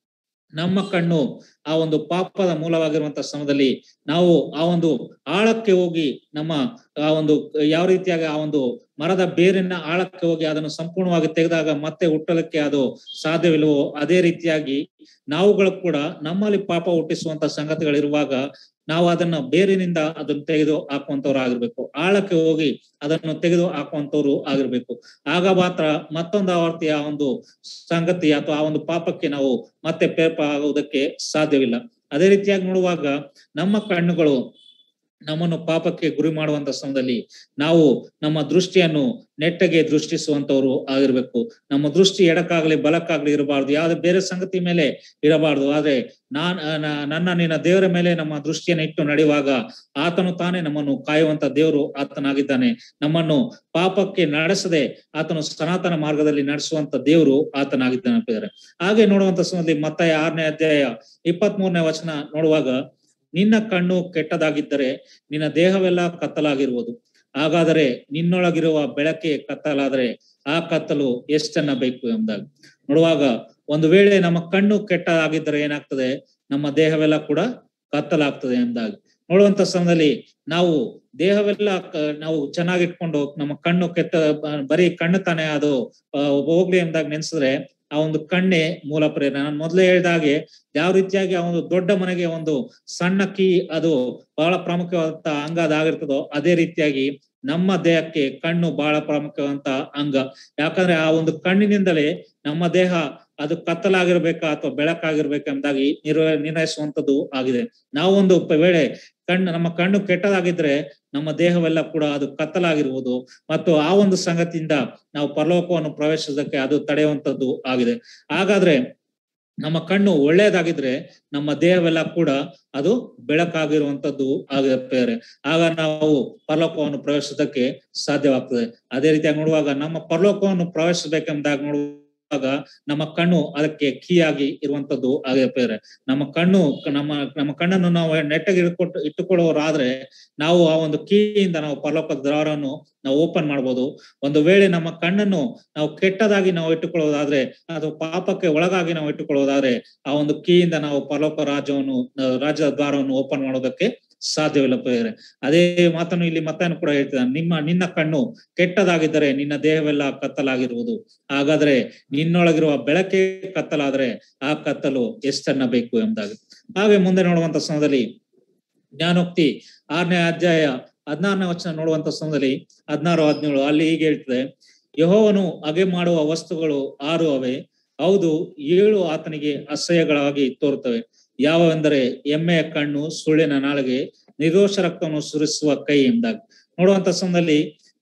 [SPEAKER 1] ನಮ್ಮ ಕಣ್ಣು ಆ ಒಂದು ಪಾಪದ ಮೂಲವಾಗಿರುವಂತ ಸಮಯದಲ್ಲಿ ನಾವು ಆ ಒಂದು ಆಳಕ್ಕೆ ಹೋಗಿ ನಮ್ಮ ಆ ಒಂದು ಯಾವ ರೀತಿಯಾಗಿ ಆ ಒಂದು ಮರದ ಬೇರಿನ ಆಳಕ್ಕೆ ಹೋಗಿ ಅದನ್ನು ಸಂಪೂರ್ಣವಾಗಿ ತೆಗೆದಾಗ ಮತ್ತೆ ಹುಟ್ಟಲಿಕ್ಕೆ ಅದು ಸಾಧ್ಯವಿಲ್ಲವೋ ಅದೇ ರೀತಿಯಾಗಿ ನಾವುಗಳು ಕೂಡ ನಮ್ಮಲ್ಲಿ ಪಾಪ ಹುಟ್ಟಿಸುವಂತ ಸಂಗತಿಗಳಿರುವಾಗ ನಾವು ಅದನ್ನ ಬೇರಿನಿಂದ ಅದನ್ನು ತೆಗೆದು ಹಾಕುವಂತವ್ರು ಆಗಿರ್ಬೇಕು ಆಳಕ್ಕೆ ಹೋಗಿ ಅದನ್ನು ತೆಗೆದು ಹಾಕುವಂತವ್ರು ಆಗಿರ್ಬೇಕು ಆಗ ಮಾತ್ರ ಮತ್ತೊಂದು ಆವರ್ತಿಯ ಒಂದು ಸಂಗತಿ ಅಥವಾ ಆ ಒಂದು ಪಾಪಕ್ಕೆ ನಾವು ಮತ್ತೆ ಪೇಪ ಆಗುವುದಕ್ಕೆ ಸಾಧ್ಯವಿಲ್ಲ ಅದೇ ರೀತಿಯಾಗಿ ನೋಡುವಾಗ ನಮ್ಮ ಕಣ್ಣುಗಳು ನಮ್ಮನ್ನು ಪಾಪಕ್ಕೆ ಗುರಿ ಮಾಡುವಂತ ಸಮಯದಲ್ಲಿ ನಾವು ನಮ್ಮ ದೃಷ್ಟಿಯನ್ನು ನೆಟ್ಟಗೆ ದೃಷ್ಟಿಸುವಂತವ್ರು ಆಗಿರ್ಬೇಕು ನಮ್ಮ ದೃಷ್ಟಿ ಎಡಕ್ಕಾಗ್ಲಿ ಬಲಕ್ಕಾಗ್ಲಿ ಇರಬಾರ್ದು ಯಾವ್ದೇ ಬೇರೆ ಸಂಗತಿ ಮೇಲೆ ಇರಬಾರ್ದು ಆದ್ರೆ ನಾನ್ ಆ, ನ- ನನ್ನ ನಿನ್ನ ದೇವರ ಮೇಲೆ ನಮ್ಮ ದೃಷ್ಟಿಯನ್ನು ಇಟ್ಟು ನಡೆಯುವಾಗ ಆತನು ತಾನೇ ನಮ್ಮನ್ನು ಕಾಯುವಂತ ದೇವರು ಆತನಾಗಿದ್ದಾನೆ ನಮ್ಮನ್ನು ಪಾಪಕ್ಕೆ ನಡೆಸದೆ ಆತನು ಸನಾತನ ಮಾರ್ಗದಲ್ಲಿ ನಡೆಸುವಂತ ದೇವರು ಆತನಾಗಿದ್ದಾನೆ ಪ್ರಿಯರೇ. ಹಾಗೆ ನೋಡುವಂತ ಸಮಯದಲ್ಲಿ ಮತ್ತೆ ಆರನೇ ಅಧ್ಯಾಯ ಇಪ್ಪತ್ತ್ ಮೂರನೇ ವಚನ ನೋಡುವಾಗ ನಿನ್ನ ಕಣ್ಣು ಕೆಟ್ಟದಾಗಿದ್ದರೆ ನಿನ್ನ ದೇಹವೆಲ್ಲ ಕತ್ತಲಾಗಿರುವುದು ಹಾಗಾದರೆ ನಿನ್ನೊಳಗಿರುವ ಬೆಳಕೆ ಕತ್ತಲಾದರೆ ಆ ಕತ್ತಲು ಎಷ್ಟನ್ನ ಬೇಕು ಎಂದಾಗ ನೋಡುವಾಗ ಒಂದು ವೇಳೆ ನಮ್ಮ ಕಣ್ಣು ಕೆಟ್ಟದಾಗಿದ್ದರೆ ಏನಾಗ್ತದೆ ನಮ್ಮ ದೇಹವೆಲ್ಲ ಕೂಡ ಕತ್ತಲಾಗ್ತದೆ ಎಂದಾಗ ನೋಡುವಂತ ಸಮಯದಲ್ಲಿ ನಾವು ದೇಹವೆಲ್ಲ ಕ- ನಾವು ಚೆನ್ನಾಗಿಟ್ಕೊಂಡು ನಮ್ಮ ಕಣ್ಣು ಕೆಟ್ಟ ಬ- ಬರೀ ಕಣ್ಣು ತಾನೇ ಅದು ಆ, ಹೋಗ್ಲಿ ಎಂದಾಗ ನೆನ್ಸಿದ್ರೆ ಆ ಒಂದು ಕಣ್ಣೆ ಮೂಲ ಪ್ರೇರಣೆ ನಾನು ಮೊದಲೇ ಹೇಳಿದ ಹಾಗೆ ಯಾವ ರೀತಿಯಾಗಿ ಆ ಒಂದು ದೊಡ್ಡ ಮನೆಗೆ ಒಂದು ಸಣ್ಣ ಕೀ ಅದು ಬಹಳ ಪ್ರಾಮುಖ್ಯವಾದಂತ ಅಂಗ ಅದಾಗಿರ್ತದೋ ಅದೇ ರೀತಿಯಾಗಿ ನಮ್ಮ ದೇಹಕ್ಕೆ ಕಣ್ಣು ಬಹಳ ಪ್ರಾಮುಖ್ಯವಾದಂತ ಅಂಗ ಯಾಕಂದ್ರೆ ಆ ಒಂದು ಕಣ್ಣಿನಿಂದಲೇ ನಮ್ಮ ದೇಹ ಅದು ಕತ್ತಲಾಗಿರ್ಬೇಕಾ ಅಥವಾ ಬೆಳಕಾಗಿರ್ಬೇಕೆಂಬುದಾಗಿ ನಿರ್ವ ನಿರ್ಣಯಿಸುವಂತದ್ದು ಆಗಿದೆ ನಾವೊಂದು ಪ- ವೇಳೆ ಕಣ್ಣು ನಮ್ಮ ಕಣ್ಣು ಕೆಟ್ಟದಾಗಿದ್ರೆ ನಮ್ಮ ದೇಹವೆಲ್ಲ ಕೂಡ ಅದು ಕತ್ತಲಾಗಿರುವುದು ಮತ್ತು ಆ ಒಂದು ಸಂಗತಿಯಿಂದ ನಾವು ಪರಲೋಕವನ್ನು ಪ್ರವೇಶಿಸೋದಕ್ಕೆ ಅದು ತಡೆಯುವಂತದ್ದು ಆಗಿದೆ ಹಾಗಾದ್ರೆ ನಮ್ಮ ಕಣ್ಣು ಒಳ್ಳೆಯದಾಗಿದ್ರೆ ನಮ್ಮ ದೇಹವೆಲ್ಲ ಕೂಡ ಅದು ಬೆಳಕಾಗಿರುವಂತದ್ದು ಆಗಿರುತ್ತಾರೆ ಆಗ ನಾವು ಪರಲೋಕವನ್ನು ಪ್ರವೇಶಿಸೋದಕ್ಕೆ ಸಾಧ್ಯವಾಗ್ತದೆ ಅದೇ ರೀತಿಯಾಗಿ ನೋಡುವಾಗ ನಮ್ಮ ಪರಲೋಕವನ್ನು ಪ್ರವೇಶಿಸಬೇಕೆಂಬುದಾಗ ನೋಡುವಾಗ ನಮ್ಮ ಕಣ್ಣು ಅದಕ್ಕೆ ಕೀ ಆಗಿ ಇರುವಂತದ್ದು ಆಗಿರುತ್ತಾರೆ ನಮ್ಮ ಕಣ್ಣು ನಮ್ಮ ನಮ್ಮ ಕಣ್ಣನ್ನು ನಾವು ನೆಟ್ಟಗೆ ಇಟ್ಕೊಟ್ಟು ಇಟ್ಟುಕೊಳ್ಳೋರಾದ್ರೆ ನಾವು ಆ ಒಂದು ಕೀಯಿಂದ ನಾವು ಪರಲೋಕದ ದ್ವಾರವನ್ನು ನಾವು ಓಪನ್ ಮಾಡ್ಬೋದು ಒಂದು ವೇಳೆ ನಮ್ಮ ಕಣ್ಣನ್ನು ನಾವು ಕೆಟ್ಟದಾಗಿ ನಾವು ಇಟ್ಟುಕೊಳ್ಳೋದಾದ್ರೆ ಅಥವಾ ಪಾಪಕ್ಕೆ ಒಳಗಾಗಿ ನಾವು ಇಟ್ಟುಕೊಳ್ಳೋದಾದ್ರೆ ಆ ಒಂದು ಕೀಯಿಂದ ನಾವು ಪರಲೋಕ ರಾಜ್ಯವನ್ನು ಆ, ರಾಜ್ಯದ ದ್ವಾರವನ್ನು ಓಪನ್ ಮಾಡೋದಕ್ಕೆ ಸಾಧ್ಯವಿಲ್ಲ ಪ್ರಿಯರೇ ಅದೇ ಮಾತನ್ನು ಇಲ್ಲಿ ಮತ್ತನ್ನು ಕೂಡ ಹೇಳ್ತಿದ್ದಾನೆ ನಿಮ್ಮ ನಿನ್ನ ಕಣ್ಣು ಕೆಟ್ಟದಾಗಿದ್ದರೆ ನಿನ್ನ ದೇಹವೆಲ್ಲ ಕತ್ತಲಾಗಿರುವುದು ಹಾಗಾದ್ರೆ ನಿನ್ನೊಳಗಿರುವ ಬೆಳಕೆ ಕತ್ತಲಾದ್ರೆ ಆ ಕತ್ತಲು ಎಷ್ಟನ್ನ ಬೇಕು ಎಂಬುದಾಗಿ ಹಾಗೆ ಮುಂದೆ ನೋಡುವಂತ ಸಮಯದಲ್ಲಿ ಜ್ಞಾನೋಕ್ತಿ ಆರನೇ ಅಧ್ಯಾಯ ಹದಿನಾರನೇ ವಚನ ನೋಡುವಂತ ಸಮಯದಲ್ಲಿ ಹದಿನಾರು ಹದಿನೇಳು ಅಲ್ಲಿ ಹೀಗೆ ಹೇಳ್ತದೆ ಯಹೋವನು ಅಗೆ ಮಾಡುವ ವಸ್ತುಗಳು ಆರು ಅವೆ ಹೌದು ಏಳು ಆತನಿಗೆ ಅಸಹ್ಯಗಳಾಗಿ ತೋರುತ್ತವೆ ಯಾವೆಂದರೆ ಎಮ್ಮೆಯ ಕಣ್ಣು ಸುಳ್ಳಿನ ನಾಳೆಗೆ ನಿರ್ದೋಷ ರಕ್ತವನ್ನು ಸುರಿಸುವ ಕೈ ಎಂದಾಗ ನೋಡುವಂತ ಸಮಯದಲ್ಲಿ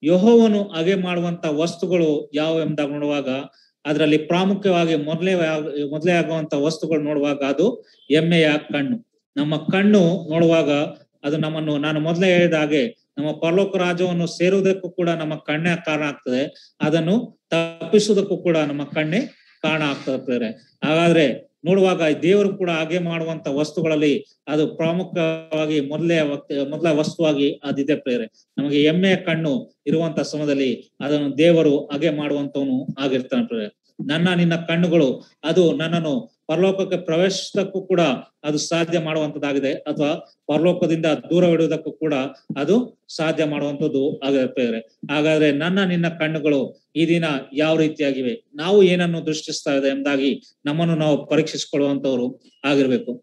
[SPEAKER 1] ಯಹೋವನು ಹಾಗೆ ಮಾಡುವಂತ ವಸ್ತುಗಳು ಯಾವ ಎಂದಾಗ ನೋಡುವಾಗ ಅದರಲ್ಲಿ ಪ್ರಾಮುಖ್ಯವಾಗಿ ಮೊದಲೇ ಮೊದಲೇ ಆಗುವಂತ ವಸ್ತುಗಳು ನೋಡುವಾಗ ಅದು ಎಮ್ಮೆಯ ಕಣ್ಣು ನಮ್ಮ ಕಣ್ಣು ನೋಡುವಾಗ ಅದು ನಮ್ಮನ್ನು ನಾನು ಮೊದಲೇ ಹೇಳಿದ ಹಾಗೆ ನಮ್ಮ ಪರಲೋಕ ರಾಜ್ಯವನ್ನು ಸೇರುವುದಕ್ಕೂ ಕೂಡ ನಮ್ಮ ಕಣ್ಣೇ ಕಾರಣ ಆಗ್ತದೆ ಅದನ್ನು ತಪ್ಪಿಸುವುದಕ್ಕೂ ಕೂಡ ನಮ್ಮ ಕಣ್ಣೇ ಕಾರಣ ಆಗ್ತದೆ ಪ್ರೇರೆ ಹಾಗಾದ್ರೆ ನೋಡುವಾಗ ದೇವರು ಕೂಡ ಹಾಗೆ ಮಾಡುವಂತ ವಸ್ತುಗಳಲ್ಲಿ ಅದು ಪ್ರಾಮುಖ್ಯವಾಗಿ ಮೊದಲೇ ಮೊದಲ ವಸ್ತುವಾಗಿ ಅದಿದೆ ಪ್ರೇರೆ ನಮಗೆ ಎಮ್ಮೆಯ ಕಣ್ಣು ಇರುವಂತ ಸಮಯದಲ್ಲಿ ಅದನ್ನು ದೇವರು ಹಾಗೆ ಮಾಡುವಂತವನು ಆಗಿರ್ತಾನೆ ಪ್ರೇರೆ ನನ್ನ ನಿನ್ನ ಕಣ್ಣುಗಳು ಅದು ನನ್ನನ್ನು ಪರಲೋಕಕ್ಕೆ ಪ್ರವೇಶಿಸಕ್ಕೂ ಕೂಡ ಅದು ಸಾಧ್ಯ ಮಾಡುವಂತದ್ದಾಗಿದೆ ಅಥವಾ ಪರಲೋಕದಿಂದ ದೂರವಿಡುವುದಕ್ಕೂ ಕೂಡ ಅದು ಸಾಧ್ಯ ಮಾಡುವಂತದ್ದು ಆಗಿರುತ್ತೇವೆ ಹಾಗಾದ್ರೆ ನನ್ನ ನಿನ್ನ ಕಣ್ಣುಗಳು ಈ ದಿನ ಯಾವ ರೀತಿಯಾಗಿವೆ ನಾವು ಏನನ್ನು ದೃಷ್ಟಿಸ್ತಾ ಇದೆ ಎಂಬುದಾಗಿ ನಮ್ಮನ್ನು ನಾವು ಪರೀಕ್ಷಿಸಿಕೊಳ್ಳುವಂತವ್ರು ಆಗಿರ್ಬೇಕು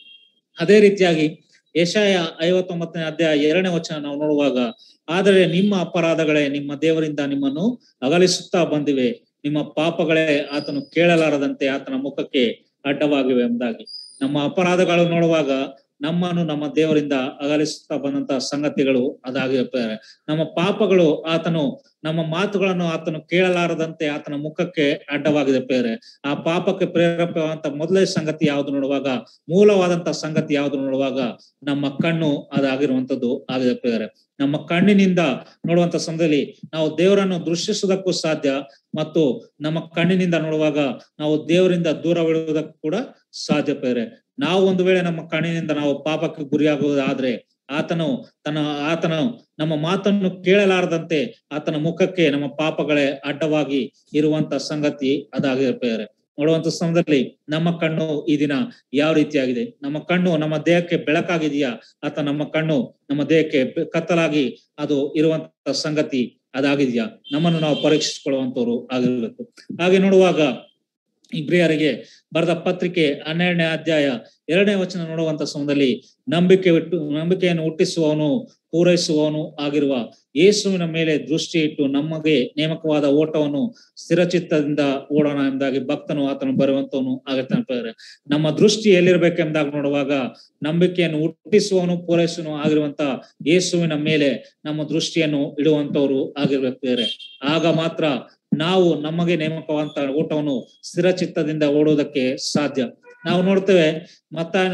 [SPEAKER 1] ಅದೇ ರೀತಿಯಾಗಿ ಯಶಾಯ ಐವತ್ತೊಂಬತ್ತನೇ ಅಧ್ಯಾಯ ಎರಡನೇ ವಚನ ನಾವು ನೋಡುವಾಗ ಆದರೆ ನಿಮ್ಮ ಅಪರಾಧಗಳೇ ನಿಮ್ಮ ದೇವರಿಂದ ನಿಮ್ಮನ್ನು ಅಗಲಿಸುತ್ತಾ ಬಂದಿವೆ ನಿಮ್ಮ ಪಾಪಗಳೇ ಆತನು ಕೇಳಲಾರದಂತೆ ಆತನ ಮುಖಕ್ಕೆ ಅಡ್ಡವಾಗಿವೆ ಎಂಬುದಾಗಿ ನಮ್ಮ ಅಪರಾಧಗಳು ನೋಡುವಾಗ ನಮ್ಮನ್ನು ನಮ್ಮ ದೇವರಿಂದ ಅಗಲಿಸುತ್ತಾ ಬಂದಂತಹ ಸಂಗತಿಗಳು ಅದಾಗಿರುತ್ತಾರೆ ನಮ್ಮ ಪಾಪಗಳು ಆತನು ನಮ್ಮ ಮಾತುಗಳನ್ನು ಆತನು ಕೇಳಲಾರದಂತೆ ಆತನ ಮುಖಕ್ಕೆ ಅಡ್ಡವಾಗಿದೆ ಪ್ರೇರೆ ಆ ಪಾಪಕ್ಕೆ ಪ್ರೇರೇಪವಂತ ಮೊದಲೇ ಸಂಗತಿ ಯಾವುದು ನೋಡುವಾಗ ಮೂಲವಾದಂತ ಸಂಗತಿ ಯಾವುದು ನೋಡುವಾಗ ನಮ್ಮ ಕಣ್ಣು ಅದಾಗಿರುವಂತದ್ದು ಆಗಿದೆ ಪ್ರೇರೆ ನಮ್ಮ ಕಣ್ಣಿನಿಂದ ನೋಡುವಂತ ಸಮಯದಲ್ಲಿ ನಾವು ದೇವರನ್ನು ದೃಷ್ಟಿಸುವುದಕ್ಕೂ ಸಾಧ್ಯ ಮತ್ತು ನಮ್ಮ ಕಣ್ಣಿನಿಂದ ನೋಡುವಾಗ ನಾವು ದೇವರಿಂದ ದೂರವಿಡುವುದಕ್ಕೂ ಕೂಡ ಸಾಧ್ಯ ಪ್ರೇರೆ ನಾವು ಒಂದು ವೇಳೆ ನಮ್ಮ ಕಣ್ಣಿನಿಂದ ನಾವು ಪಾಪಕ್ಕೆ ಗುರಿಯಾಗುವುದಾದ್ರೆ ಆತನು ತನ್ನ ಆತನು ನಮ್ಮ ಮಾತನ್ನು ಕೇಳಲಾರದಂತೆ ಆತನ ಮುಖಕ್ಕೆ ನಮ್ಮ ಪಾಪಗಳೇ ಅಡ್ಡವಾಗಿ ಇರುವಂತ ಸಂಗತಿ ಅದಾಗಿರ್ತಾರೆ ನೋಡುವಂತ ಸಮಯದಲ್ಲಿ ನಮ್ಮ ಕಣ್ಣು ಈ ದಿನ ಯಾವ ರೀತಿಯಾಗಿದೆ ನಮ್ಮ ಕಣ್ಣು ನಮ್ಮ ದೇಹಕ್ಕೆ ಬೆಳಕಾಗಿದೆಯಾ ಅಥವಾ ನಮ್ಮ ಕಣ್ಣು ನಮ್ಮ ದೇಹಕ್ಕೆ ಕತ್ತಲಾಗಿ ಅದು ಇರುವಂತ ಸಂಗತಿ ಅದಾಗಿದೆಯಾ ನಮ್ಮನ್ನು ನಾವು ಪರೀಕ್ಷಿಸಿಕೊಳ್ಳುವಂತವ್ರು ಆಗಿರ್ಬೇಕು ಹಾಗೆ ನೋಡುವಾಗ ಇಬ್ರಿಯರಿಗೆ ಬರೆದ ಪತ್ರಿಕೆ ಹನ್ನೆರಡನೇ ಅಧ್ಯಾಯ ಎರಡನೇ ವಚನ ನೋಡುವಂತ ಸಮಯದಲ್ಲಿ ನಂಬಿಕೆ ಇಟ್ಟು ನಂಬಿಕೆಯನ್ನು ಹುಟ್ಟಿಸುವವನು ಪೂರೈಸುವವನು ಆಗಿರುವ ಯೇಸುವಿನ ಮೇಲೆ ದೃಷ್ಟಿ ಇಟ್ಟು ನಮಗೆ ನೇಮಕವಾದ ಓಟವನ್ನು ಸ್ಥಿರಚಿತ್ತದಿಂದ ಓಡೋಣ ಎಂಬುದಾಗಿ ಭಕ್ತನು ಆತನು ಬರುವಂತವನು ಆಗುತ್ತಾನೆ ನಮ್ಮ ದೃಷ್ಟಿ ಎಲ್ಲಿರ್ಬೇಕೆಂಬುದಾಗ ನೋಡುವಾಗ ನಂಬಿಕೆಯನ್ನು ಹುಟ್ಟಿಸುವವನು ಪೂರೈಸುವನು ಆಗಿರುವಂತ ಯೇಸುವಿನ ಮೇಲೆ ನಮ್ಮ ದೃಷ್ಟಿಯನ್ನು ಇಡುವಂತವ್ರು ಆಗಿರ್ಬೇಕು ಆಗ ಮಾತ್ರ ನಾವು ನಮಗೆ ನೇಮಕವಂತ ಓಟವನ್ನು ಸ್ಥಿರಚಿತ್ತದಿಂದ ಓಡುವುದಕ್ಕೆ ಸಾಧ್ಯ ನಾವು ನೋಡ್ತೇವೆ ಮತ್ತಾನು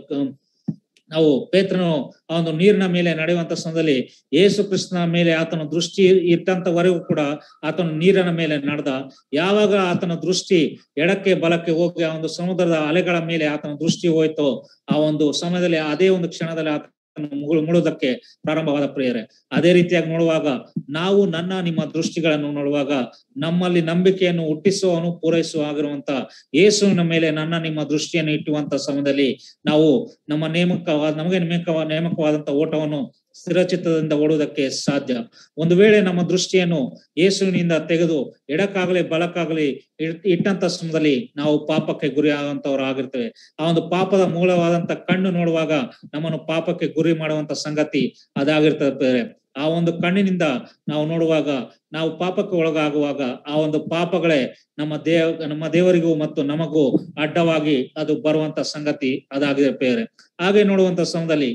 [SPEAKER 1] ನಾವು ಪೇತ್ರನು ಆ ಒಂದು ನೀರಿನ ಮೇಲೆ ನಡೆಯುವಂತ ಸಮಯದಲ್ಲಿ ಯೇಸು ಕೃಷ್ಣನ ಮೇಲೆ ಆತನ ದೃಷ್ಟಿ ಇಟ್ಟಂತವರೆಗೂ ಕೂಡ ಆತನು ನೀರಿನ ಮೇಲೆ ನಡೆದ ಯಾವಾಗ ಆತನ ದೃಷ್ಟಿ ಎಡಕ್ಕೆ ಬಲಕ್ಕೆ ಹೋಗಿ ಆ ಒಂದು ಸಮುದ್ರದ ಅಲೆಗಳ ಮೇಲೆ ಆತನ ದೃಷ್ಟಿ ಹೋಯ್ತೋ ಆ ಒಂದು ಸಮಯದಲ್ಲಿ ಅದೇ ಒಂದು ಕ್ಷಣದಲ್ಲಿ ಆತ ಮುಳುವುದಕ್ಕೆ ಪ್ರಾರಂಭವಾದ ಪ್ರಿಯರೇ ಅದೇ ರೀತಿಯಾಗಿ ನೋಡುವಾಗ ನಾವು ನನ್ನ ನಿಮ್ಮ ದೃಷ್ಟಿಗಳನ್ನು ನೋಡುವಾಗ ನಮ್ಮಲ್ಲಿ ನಂಬಿಕೆಯನ್ನು ಹುಟ್ಟಿಸುವವನು ಪೂರೈಸುವ ಆಗಿರುವಂತ ಯೇಸುವಿನ ಮೇಲೆ ನನ್ನ ನಿಮ್ಮ ದೃಷ್ಟಿಯನ್ನು ಇಟ್ಟುವಂತ ಸಮಯದಲ್ಲಿ ನಾವು ನಮ್ಮ ನೇಮಕವಾದ ನಮಗೆ ನೇಮಕ ನೇಮಕವಾದಂತ ಓಟವನ್ನು ಸ್ಥಿರಚಿತ್ತದಿಂದ ಓಡುವುದಕ್ಕೆ ಸಾಧ್ಯ ಒಂದು ವೇಳೆ ನಮ್ಮ ದೃಷ್ಟಿಯನ್ನು ಯೇಸುವಿನಿಂದ ತೆಗೆದು ಎಡಕ್ಕಾಗಲಿ ಬಲಕ್ಕಾಗಲಿ ಇಟ್ಟಂತ ಸಮಯದಲ್ಲಿ ನಾವು ಪಾಪಕ್ಕೆ ಗುರಿ ಆಗುವಂತವ್ರು ಆಗಿರ್ತೇವೆ ಆ ಒಂದು ಪಾಪದ ಮೂಲವಾದಂತ ಕಣ್ಣು ನೋಡುವಾಗ ನಮ್ಮನ್ನು ಪಾಪಕ್ಕೆ ಗುರಿ ಮಾಡುವಂತ ಸಂಗತಿ ಅದಾಗಿರ್ತದೆ ಆ ಒಂದು ಕಣ್ಣಿನಿಂದ ನಾವು ನೋಡುವಾಗ ನಾವು ಪಾಪಕ್ಕೆ ಒಳಗಾಗುವಾಗ ಆ ಒಂದು ಪಾಪಗಳೇ ನಮ್ಮ ದೇವ ನಮ್ಮ ದೇವರಿಗೂ ಮತ್ತು ನಮಗೂ ಅಡ್ಡವಾಗಿ ಅದು ಬರುವಂತ ಸಂಗತಿ ಅದಾಗಿದೆ ಬೇರೆ ಹಾಗೆ ನೋಡುವಂತ ಸಮಯದಲ್ಲಿ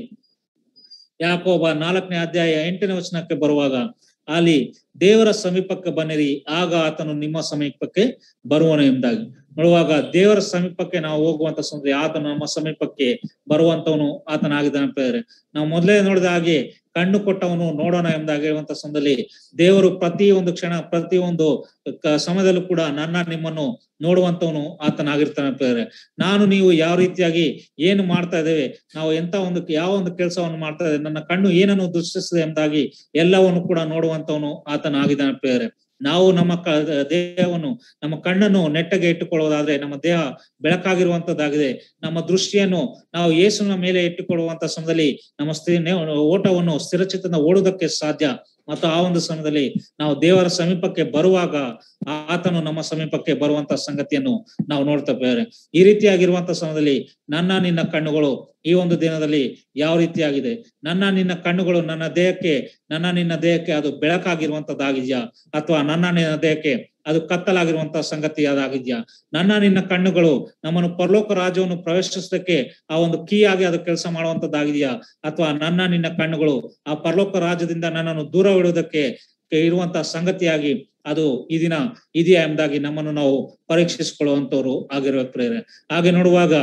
[SPEAKER 1] ಯಾಕೋಬ ನಾಲ್ಕನೇ ಅಧ್ಯಾಯ ಎಂಟನೇ ವಚನಕ್ಕೆ ಬರುವಾಗ ಅಲ್ಲಿ ದೇವರ ಸಮೀಪಕ್ಕೆ ಬನ್ನಿರಿ ಆಗ ಆತನು ನಿಮ್ಮ ಸಮೀಪಕ್ಕೆ ಬರುವನು ಎಂಬುದಾಗಿ ನೋಡುವಾಗ ದೇವರ ಸಮೀಪಕ್ಕೆ ನಾವು ಹೋಗುವಂತ ಸಂದರ್ಭ ಆತನು ನಮ್ಮ ಸಮೀಪಕ್ಕೆ ಬರುವಂತವನು ಆತನಾಗಿದ್ದಾನೆ ನಾವು ಮೊದಲೇ ನೋಡಿದ ಹಾಗೆ ಕಣ್ಣು ಕೊಟ್ಟವನು ನೋಡೋಣ ಎಂಬುದಾಗಿ ಹೇಳುವಂತ ಸಂದರ್ಭದಲ್ಲಿ ದೇವರು ಪ್ರತಿ ಒಂದು ಕ್ಷಣ ಪ್ರತಿ ಒಂದು ಸಮಯದಲ್ಲೂ ಕೂಡ ನನ್ನ ನಿಮ್ಮನ್ನು ನೋಡುವಂತವನು ಆತನಾಗಿರ್ತಾನೆ ಪ್ರೇರೆ ನಾನು ನೀವು ಯಾವ ರೀತಿಯಾಗಿ ಏನು ಮಾಡ್ತಾ ಇದ್ದೇವೆ ನಾವು ಎಂತ ಒಂದು ಯಾವ ಒಂದು ಕೆಲಸವನ್ನು ಮಾಡ್ತಾ ಇದ್ದೇವೆ ನನ್ನ ಕಣ್ಣು ಏನನ್ನು ದೃಷ್ಟಿಸಿದೆ ಎಂಬುದಾಗಿ ಎಲ್ಲವನ್ನು ಕೂಡ ನೋಡುವಂತವನು ಆತನಾಗಿದ್ದಾನೆ ಪ್ರೇರೆ ನಾವು ನಮ್ಮ ದೇಹವನ್ನು ನಮ್ಮ ಕಣ್ಣನ್ನು ನೆಟ್ಟಗೆ ಇಟ್ಟುಕೊಳ್ಳುವುದಾದ್ರೆ ನಮ್ಮ ದೇಹ ಬೆಳಕಾಗಿರುವಂತದ್ದಾಗಿದೆ ನಮ್ಮ ದೃಷ್ಟಿಯನ್ನು ನಾವು ಯೇಸುವಿನ ಮೇಲೆ ಇಟ್ಟುಕೊಳ್ಳುವಂತ ಸಮಯದಲ್ಲಿ ನಮ್ಮ ಸ್ಥಿ ಓಟವನ್ನು ಸ್ಥಿರಚಿತ್ತದಿಂದ ಓಡುವುದಕ್ಕೆ ಸಾಧ್ಯ ಮತ್ತು ಆ ಒಂದು ಸಮಯದಲ್ಲಿ ನಾವು ದೇವರ ಸಮೀಪಕ್ಕೆ ಬರುವಾಗ ಆತನು ನಮ್ಮ ಸಮೀಪಕ್ಕೆ ಬರುವಂತ ಸಂಗತಿಯನ್ನು ನಾವು ನೋಡ್ತಾ ಬೇರೆ ಈ ರೀತಿಯಾಗಿರುವಂತ ಸಮಯದಲ್ಲಿ ನನ್ನ ನಿನ್ನ ಕಣ್ಣುಗಳು ಈ ಒಂದು ದಿನದಲ್ಲಿ ಯಾವ ರೀತಿಯಾಗಿದೆ ನನ್ನ ನಿನ್ನ ಕಣ್ಣುಗಳು ನನ್ನ ದೇಹಕ್ಕೆ ನನ್ನ ನಿನ್ನ ದೇಹಕ್ಕೆ ಅದು ಬೆಳಕಾಗಿರುವಂತದ್ದಾಗಿದ್ಯಾ ಅಥವಾ ನನ್ನ ನಿನ್ನ ದೇಹಕ್ಕೆ ಅದು ಕತ್ತಲಾಗಿರುವಂತ ಸಂಗತಿ ಅದಾಗಿದ್ಯಾ ನನ್ನ ನಿನ್ನ ಕಣ್ಣುಗಳು ನಮ್ಮನ್ನು ಪರಲೋಕ ರಾಜ್ಯವನ್ನು ಪ್ರವೇಶಿಸೋದಕ್ಕೆ ಆ ಒಂದು ಕೀ ಆಗಿ ಅದು ಕೆಲಸ ಮಾಡುವಂತದ್ದಾಗಿದೆಯಾ ಅಥವಾ ನನ್ನ ನಿನ್ನ ಕಣ್ಣುಗಳು ಆ ಪರಲೋಕ ರಾಜ್ಯದಿಂದ ನನ್ನನ್ನು ದೂರವಿಡುವುದಕ್ಕೆ ಇರುವಂತಹ ಸಂಗತಿಯಾಗಿ ಅದು ಈ ದಿನ ಇದೆಯಾ ಎಂಬುದಾಗಿ ನಮ್ಮನ್ನು ನಾವು ಪರೀಕ್ಷಿಸಿಕೊಳ್ಳುವಂತವ್ರು ಆಗಿರ್ಬೇಕು ಪ್ರೇರೆ ಹಾಗೆ ನೋಡುವಾಗ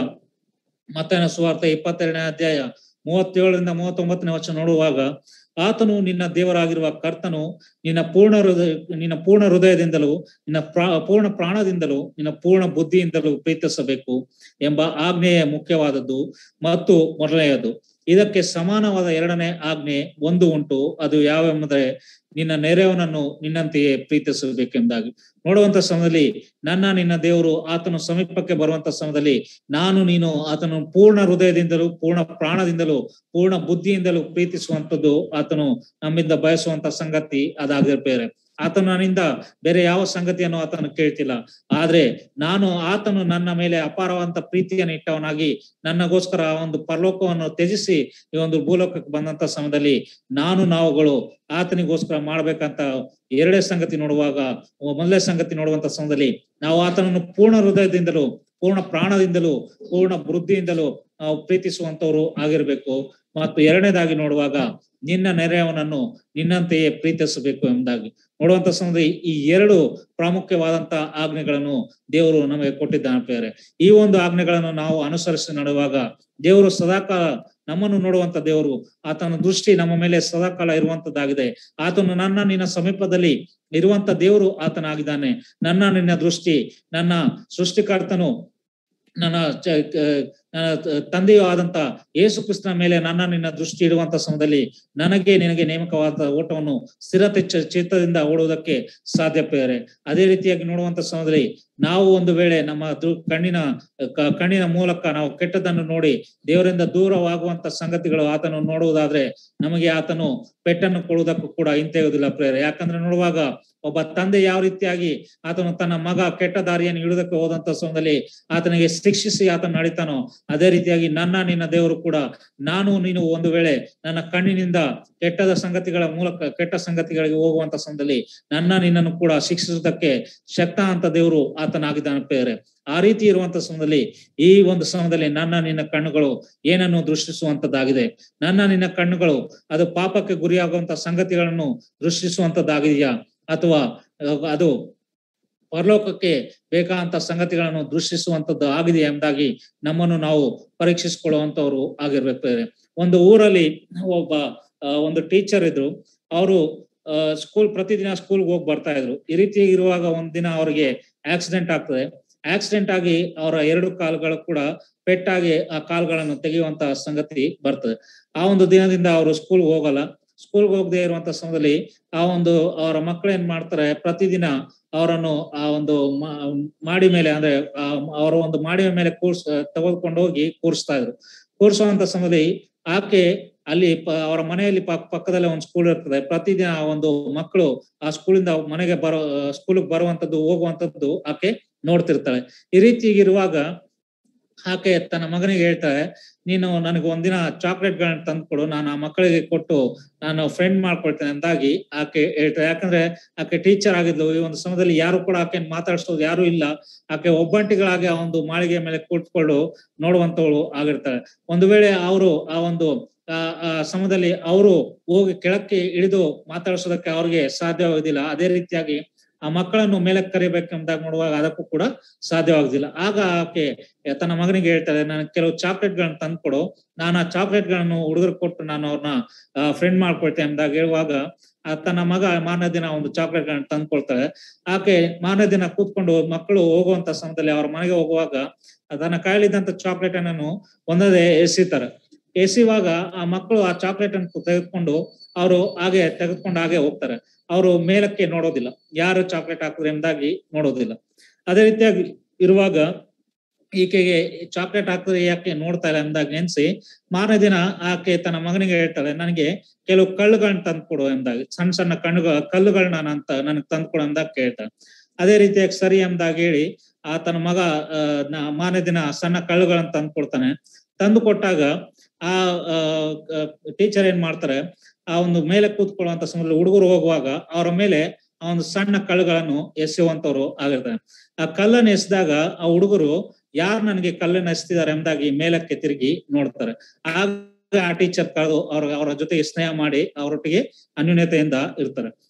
[SPEAKER 1] ಮತ್ತನ ಸುವಾರ್ತೆ ಇಪ್ಪತ್ತೆರಡನೇ ಅಧ್ಯಾಯ ಮೂವತ್ತೇಳರಿಂದ ಮೂವತ್ತೊಂಬತ್ತನೇ ವಚನ ನೋಡುವಾಗ ಆತನು ನಿನ್ನ ದೇವರಾಗಿರುವ ಕರ್ತನು ನಿನ್ನ ಪೂರ್ಣ ಹೃದಯ ನಿನ್ನ ಪೂರ್ಣ ಹೃದಯದಿಂದಲೂ ನಿನ್ನ ಪ್ರಾ ಪೂರ್ಣ ಪ್ರಾಣದಿಂದಲೂ ನಿನ್ನ ಪೂರ್ಣ ಬುದ್ಧಿಯಿಂದಲೂ ಪ್ರೀತಿಸಬೇಕು ಎಂಬ ಆಜ್ಞೆಯೇ ಮುಖ್ಯವಾದದ್ದು ಮತ್ತು ಮೊದಲನೆಯದು ಇದಕ್ಕೆ ಸಮಾನವಾದ ಎರಡನೇ ಆಜ್ಞೆ ಒಂದು ಉಂಟು ಅದು ಯಾವೆಂಬುದರೆ ನಿನ್ನ ನೆರೆಯವನನ್ನು ನಿನ್ನಂತೆಯೇ ಪ್ರೀತಿಸಬೇಕೆಂಬುದಾಗಿ ನೋಡುವಂತ ಸಮಯದಲ್ಲಿ ನನ್ನ ನಿನ್ನ ದೇವರು ಆತನು ಸಮೀಪಕ್ಕೆ ಬರುವಂತ ಸಮಯದಲ್ಲಿ ನಾನು ನೀನು ಆತನು ಪೂರ್ಣ ಹೃದಯದಿಂದಲೂ ಪೂರ್ಣ ಪ್ರಾಣದಿಂದಲೂ ಪೂರ್ಣ ಬುದ್ಧಿಯಿಂದಲೂ ಪ್ರೀತಿಸುವಂತದ್ದು ಆತನು ನಮ್ಮಿಂದ ಬಯಸುವಂತ ಸಂಗತಿ ಅದಾಗಿರ್ಬೇರೆ ಆತನು ನನ್ನಿಂದ ಬೇರೆ ಯಾವ ಸಂಗತಿಯನ್ನು ಆತನು ಕೇಳ್ತಿಲ್ಲ ಆದ್ರೆ ನಾನು ಆತನು ನನ್ನ ಮೇಲೆ ಅಪಾರವಂತ ಪ್ರೀತಿಯನ್ನು ಇಟ್ಟವನಾಗಿ ನನ್ನಗೋಸ್ಕರ ಆ ಒಂದು ಪರಲೋಕವನ್ನು ತ್ಯಜಿಸಿ ಈ ಒಂದು ಭೂಲೋಕಕ್ಕೆ ಬಂದಂತ ಸಮಯದಲ್ಲಿ ನಾನು ನಾವುಗಳು ಆತನಿಗೋಸ್ಕರ ಮಾಡ್ಬೇಕಂತ ಎರಡೇ ಸಂಗತಿ ನೋಡುವಾಗ ಮೊದಲನೇ ಸಂಗತಿ ನೋಡುವಂತ ಸಮಯದಲ್ಲಿ ನಾವು ಆತನನ್ನು ಪೂರ್ಣ ಹೃದಯದಿಂದಲೂ ಪೂರ್ಣ ಪ್ರಾಣದಿಂದಲೂ ಪೂರ್ಣ ಬುದ್ಧಿಯಿಂದಲೂ ನಾವು ಪ್ರೀತಿಸುವಂತವ್ರು ಆಗಿರ್ಬೇಕು ಮತ್ತು ಎರಡನೇದಾಗಿ ನೋಡುವಾಗ ನಿನ್ನ ನೆರೆಯವನನ್ನು ನಿನ್ನಂತೆಯೇ ಪ್ರೀತಿಸಬೇಕು ಎಂಬುದಾಗಿ ನೋಡುವಂತ ಸಮಯದಲ್ಲಿ ಈ ಎರಡು ಪ್ರಾಮುಖ್ಯವಾದಂತ ಆಜ್ಞೆಗಳನ್ನು ದೇವರು ನಮಗೆ ಕೊಟ್ಟಿದ್ದಾನೆ ಪ್ರೇರೆ ಈ ಒಂದು ಆಜ್ಞೆಗಳನ್ನು ನಾವು ಅನುಸರಿಸಿ ನಡೆಯುವಾಗ ದೇವರು ಸದಾಕಾಲ ನಮ್ಮನ್ನು ನೋಡುವಂತ ದೇವರು ಆತನ ದೃಷ್ಟಿ ನಮ್ಮ ಮೇಲೆ ಸದಾಕಾಲ ಇರುವಂತದ್ದಾಗಿದೆ ಆತನು ನನ್ನ ನಿನ್ನ ಸಮೀಪದಲ್ಲಿ ಇರುವಂತ ದೇವರು ಆತನಾಗಿದ್ದಾನೆ ನನ್ನ ನಿನ್ನ ದೃಷ್ಟಿ ನನ್ನ ಸೃಷ್ಟಿಕರ್ತನು ನನ್ನ ಚ- ಕ- ನನ್ನ ತ- ತಂದೆಯೂ ಆದಂತ ಯೇಸು ಕ್ರಿಸ್ತನ ಮೇಲೆ ನನ್ನ ನಿನ್ನ ದೃಷ್ಟಿ ಇಡುವಂತ ಸಮಯದಲ್ಲಿ ನನಗೆ ನಿನಗೆ ನೇಮಕವಾದ ಓಟವನ್ನು ಸ್ಥಿರತೆ ಚ- ಚಿತ್ತದಿಂದ ಓಡುವುದಕ್ಕೆ ಸಾಧ್ಯ ಪ್ರಿಯರೇ ಅದೇ ರೀತಿಯಾಗಿ ನೋಡುವಂತ ಸಮಯದಲ್ಲಿ ನಾವು ಒಂದು ವೇಳೆ ನಮ್ಮ ದು- ಕಣ್ಣಿನ ಕ- ಕಣ್ಣಿನ ಮೂಲಕ ನಾವು ಕೆಟ್ಟದನ್ನು ನೋಡಿ ದೇವರಿಂದ ದೂರವಾಗುವಂತ ಸಂಗತಿಗಳು ಆತನು ನೋಡುವುದಾದ್ರೆ ನಮಗೆ ಆತನು ಪೆಟ್ಟನ್ನು ಕೊಡುವುದಕ್ಕೂ ಕೂಡ ಹಿಂತೆಯುವುದಿಲ್ಲ ಪ್ರೇರೆ ಯಾಕಂದ್ರೆ ನೋಡುವಾಗ ಒಬ್ಬ ತಂದೆ ಯಾವ ರೀತಿಯಾಗಿ ಆತನು ತನ್ನ ಮಗ ಕೆಟ್ಟ ದಾರಿಯನ್ನು ಹಿಡಿದಕ್ಕೆ ಹೋದಂತ ಸಮಯದಲ್ಲಿ ಆತನಿಗೆ ಶಿಕ್ಷಿಸಿ ಆತನ ನಡೀತಾನೋ ಅದೇ ರೀತಿಯಾಗಿ ನನ್ನ ನಿನ್ನ ದೇವರು ಕೂಡ ನಾನು ನೀನು ಒಂದು ವೇಳೆ ನನ್ನ ಕಣ್ಣಿನಿಂದ ಕೆಟ್ಟದ ಸಂಗತಿಗಳ ಮೂಲಕ ಕೆಟ್ಟ ಸಂಗತಿಗಳಿಗೆ ಹೋಗುವಂತ ಸಮಯದಲ್ಲಿ ನನ್ನ ನಿನ್ನನ್ನು ಕೂಡ ಶಿಕ್ಷಿಸುವುದಕ್ಕೆ ಶಕ್ತ ಅಂತ ದೇವರು ಆತನಾಗಿದ್ದಾನೆ ಪ್ರೇರೆ ಆ ರೀತಿ ಇರುವಂತ ಸಮಯದಲ್ಲಿ ಈ ಒಂದು ಸಮಯದಲ್ಲಿ ನನ್ನ ನಿನ್ನ ಕಣ್ಣುಗಳು ಏನನ್ನು ದೃಷ್ಟಿಸುವಂತದ್ದಾಗಿದೆ ನನ್ನ ನಿನ್ನ ಕಣ್ಣುಗಳು ಅದು ಪಾಪಕ್ಕೆ ಗುರಿಯಾಗುವಂತ ಸಂಗತಿಗಳನ್ನು ದೃಷ್ಟಿಸುವಂತದ್ದಾಗಿದೆಯಾ ಅಥವಾ ಅಹ್, ಅದು ಪರಲೋಕಕ್ಕೆ ಬೇಕಾದಂತ ಸಂಗತಿಗಳನ್ನು ದೃಷ್ಟಿಸುವಂತದ್ದು ಆಗಿದೆ ಎಂಬುದಾಗಿ ನಮ್ಮನ್ನು ನಾವು ಪರೀಕ್ಷಿಸಿಕೊಳ್ಳುವಂತವ್ರು ಆಗಿರ್ಬೇಕು ಪ್ರಿಯರೇ. ಒಂದು ಊರಲ್ಲಿ ಒಬ್ಬ ಆ, ಒಂದು ಟೀಚರ್ ಇದ್ರು ಅವರು ಸ್ಕೂಲ್ ಪ್ರತಿದಿನ ಸ್ಕೂಲ್ಗೆ ಹೋಗಿ ಬರ್ತಾ ಇದ್ರು ಈ ರೀತಿ ಇರುವಾಗ ಒಂದ್ ದಿನ ಅವ್ರಿಗೆ ಆಕ್ಸಿಡೆಂಟ್ ಆಗ್ತದೆ ಆಕ್ಸಿಡೆಂಟ್ ಆಗಿ ಅವರ ಎರಡು ಕಾಲುಗಳು ಕೂಡ ಪೆಟ್ಟಾಗಿ ಆ ಕಾಲುಗಳನ್ನು ತೆಗೆಯುವಂತ ಸಂಗತಿ ಬರ್ತದೆ ಆ ಒಂದು ದಿನದಿಂದ ಅವರು ಸ್ಕೂಲ್ ಹೋಗಲ್ಲ ಸ್ಕೂಲ್ಗೆ ಹೋಗದೆ ಇರುವಂತ ಸಮಯದಲ್ಲಿ ಆ ಒಂದು ಅವರ ಮಕ್ಕಳು ಏನ್ ಮಾಡ್ತಾರೆ ಪ್ರತಿದಿನ ಅವರನ್ನು ಆ ಒಂದು ಮಾ- ಮಾಡಿ ಮೇಲೆ ಅಂದ್ರೆ ಆ ಅವರ ಒಂದು ಮಾಡಿಯ ಮೇಲೆ ಕೂರ್ಸ್ ತೆಗೆದುಕೊಂಡು ಹೋಗಿ ಕೂರಿಸ್ತಾ ಇದ್ರು ಕೂರಿಸುವಂತ ಸಮಯದಲ್ಲಿ ಆಕೆ ಅಲ್ಲಿ ಪ- ಅವರ ಮನೆಯಲ್ಲಿ ಪಕ್- ಪಕ್ಕದಲ್ಲೇ ಒಂದು ಸ್ಕೂಲ್ ಇರ್ತದೆ ಪ್ರತಿದಿನ ಆ ಒಂದು ಮಕ್ಕಳು ಆ ಸ್ಕೂಲಿಂದ ಮನೆಗೆ ಬರೋ ಸ್ಕೂಲ್ಗೆ ಬರುವಂತದ್ದು ಹೋಗುವಂತದ್ದು ಆಕೆ ನೋಡ್ತಿರ್ತಾಳೆ ಈ ರೀತಿ ಇರುವಾಗ ಆಕೆ ತನ್ನ ಮಗನಿಗೆ ಹೇಳ್ತಾಳೆ ನೀನು ನನಗೆ ಒಂದಿನ ಚಾಕ್ಲೇಟ್ ಗಳನ್ನ ತಂದ್ಕೊಡು ನಾನು ಆ ಮಕ್ಕಳಿಗೆ ಕೊಟ್ಟು ನಾನು ಫ್ರೆಂಡ್ ಮಾಡ್ಕೊಳ್ತೇನೆ ಅಂದಾಗಿ ಆಕೆ ಹೇಳ್ತಾಳೆ ಯಾಕಂದ್ರೆ ಆಕೆ ಟೀಚರ್ ಆಗಿದ್ಲು ಈ ಒಂದು ಸಮಯದಲ್ಲಿ ಯಾರು ಕೂಡ ಆಕೆ ಮಾತಾಡ್ಸೋದು ಯಾರು ಇಲ್ಲ ಆಕೆ ಒಬ್ಬಂಟಿಗಳಾಗಿ ಆ ಒಂದು ಮಾಳಿಗೆ ಮೇಲೆ ಕೂತ್ಕೊಂಡು ನೋಡುವಂತವಳು ಆಗಿರ್ತಾಳೆ ಒಂದು ವೇಳೆ ಅವರು ಆ ಒಂದು ಆ ಆ ಸಮಯದಲ್ಲಿ ಅವರು ಹೋಗಿ ಕೆಳಕ್ಕೆ ಇಳಿದು ಮಾತಾಡಿಸೋದಕ್ಕೆ ಅವ್ರಿಗೆ ಸಾಧ್ಯವಾಗುದಿಲ್ಲ ಅದೇ ರೀತಿಯಾಗಿ ಆ ಮಕ್ಕಳನ್ನು ಮೇಲಕ್ಕೆ ಕರಿಬೇಕೆಂದಾಗ ನೋಡುವಾಗ ಅದಕ್ಕೂ ಕೂಡ ಸಾಧ್ಯವಾಗುದಿಲ್ಲ ಆಗ ಆಕೆ ತನ್ನ ಮಗನಿಗೆ ಹೇಳ್ತಾಳೆ ನನಗೆ ಕೆಲವು ಚಾಕ್ಲೇಟ್ ಗಳನ್ನ ತಂದ್ಕೊಡು ನಾನು ಆ ಚಾಕ್ಲೇಟ್ ಗಳನ್ನು ಹುಡುಗರು ಕೊಟ್ಟು ನಾನು ಅವ್ರನ್ನ ಫ್ರೆಂಡ್ ಮಾಡ್ಕೊಳ್ತೇನೆ ಅಂದಾಗ ಹೇಳುವಾಗ ಆ ತನ್ನ ಮಗ ಮಾರನೇ ದಿನ ಒಂದು ಚಾಕ್ಲೇಟ್ ಗಳನ್ನ ತಂದ್ಕೊಳ್ತಾಳೆ ಆಕೆ ಮಾರನೇ ದಿನ ಕೂತ್ಕೊಂಡು ಮಕ್ಕಳು ಹೋಗುವಂತ ಸಮಯದಲ್ಲಿ ಅವ್ರ ಮನೆಗೆ ಹೋಗುವಾಗ ತನ್ನ ಕೈಲಿದ್ದಂತ ಚಾಕ್ಲೇಟ್ ಅನ್ನು ಒಂದದೇ ಎಸಿತಾರೆ ಎಸಿವಾಗ ಆ ಮಕ್ಕಳು ಆ ಚಾಕ್ಲೇಟ್ ಅನ್ನು ತೆಗೆದುಕೊಂಡು ಅವರು ಹಾಗೆ ತೆಗೆದುಕೊಂಡು ಹಾಗೆ ಹೋಗ್ತಾರೆ ಅವರು ಮೇಲಕ್ಕೆ ನೋಡೋದಿಲ್ಲ ಯಾರು ಚಾಕ್ಲೇಟ್ ಹಾಕಿದ್ರೆ ಎಂಬುದಾಗಿ ನೋಡೋದಿಲ್ಲ ಅದೇ ರೀತಿಯಾಗಿ ಇರುವಾಗ ಈಕೆಗೆ ಚಾಕ್ಲೇಟ್ ಹಾಕಿದ್ರೆ ಯಾಕೆ ನೋಡ್ತಾ ಇಲ್ಲ ಎಂದಾಗ ನೆನ್ಸಿ ಮಾರನೇ ದಿನ ಆಕೆ ತನ್ನ ಮಗನಿಗೆ ಹೇಳ್ತಾಳೆ ನನಗೆ ಕೆಲವು ಕಳ್ಳುಗಳನ್ನ ತಂದ್ಕೊಡು ಎಂದಾಗ ಸಣ್ಣ ಸಣ್ಣ ಕಣ್ಣುಗಳ ಕಲ್ಲುಗಳನ್ನ ನಾನು ತ ನನಗೆ ತಂದ್ಕೊಡು ಅಂದಾಗ ಕೇಳ್ತಾಳೆ ಅದೇ ರೀತಿಯಾಗಿ ಸರಿ ಎಂದಾಗ ಹೇಳಿ ಆ ತನ್ನ ಮಗ ಆ, ನ- ಮಾರನೇ ದಿನ ಸಣ್ಣ ಕಳ್ಳುಗಳನ್ನ ತಂದು ಕೊಡ್ತಾನೆ ತಂದು ಕೊಟ್ಟಾಗ ಆ ಟೀಚರ್ ಏನ್ ಮಾಡ್ತಾರೆ ಆ ಒಂದು ಮೇಲೆ ಕೂತ್ಕೊಳ್ಳುವಂತ ಸಮಯದಲ್ಲಿ ಹುಡುಗರು ಹೋಗುವಾಗ ಅವರ ಮೇಲೆ ಆ ಒಂದು ಸಣ್ಣ ಕಲ್ಲುಗಳನ್ನು ಎಸೆಯುವಂತವ್ರು ಆಗಿರ್ತಾರೆ ಆ ಕಲ್ಲನ್ನು ಎಸೆದಾಗ ಆ ಹುಡುಗರು ಯಾರು ನನಗೆ ಕಲ್ಲನ್ನು ಎಸ್ತಿದ್ದಾರೆ ಎಂಬುದಾಗಿ ಮೇಲಕ್ಕೆ ತಿರುಗಿ ನೋಡ್ತಾರೆ ಆಗ ಆ ಟೀಚರ್ ಕಳೆದು ಅವ್ರ ಅವರ ಜೊತೆಗೆ ಸ್ನೇಹ ಮಾಡಿ ಅವರೊಟ್ಟಿಗೆ ಅನ್ಯೂನ್ಯತೆಯಿಂದ ಇರ್ತಾರೆ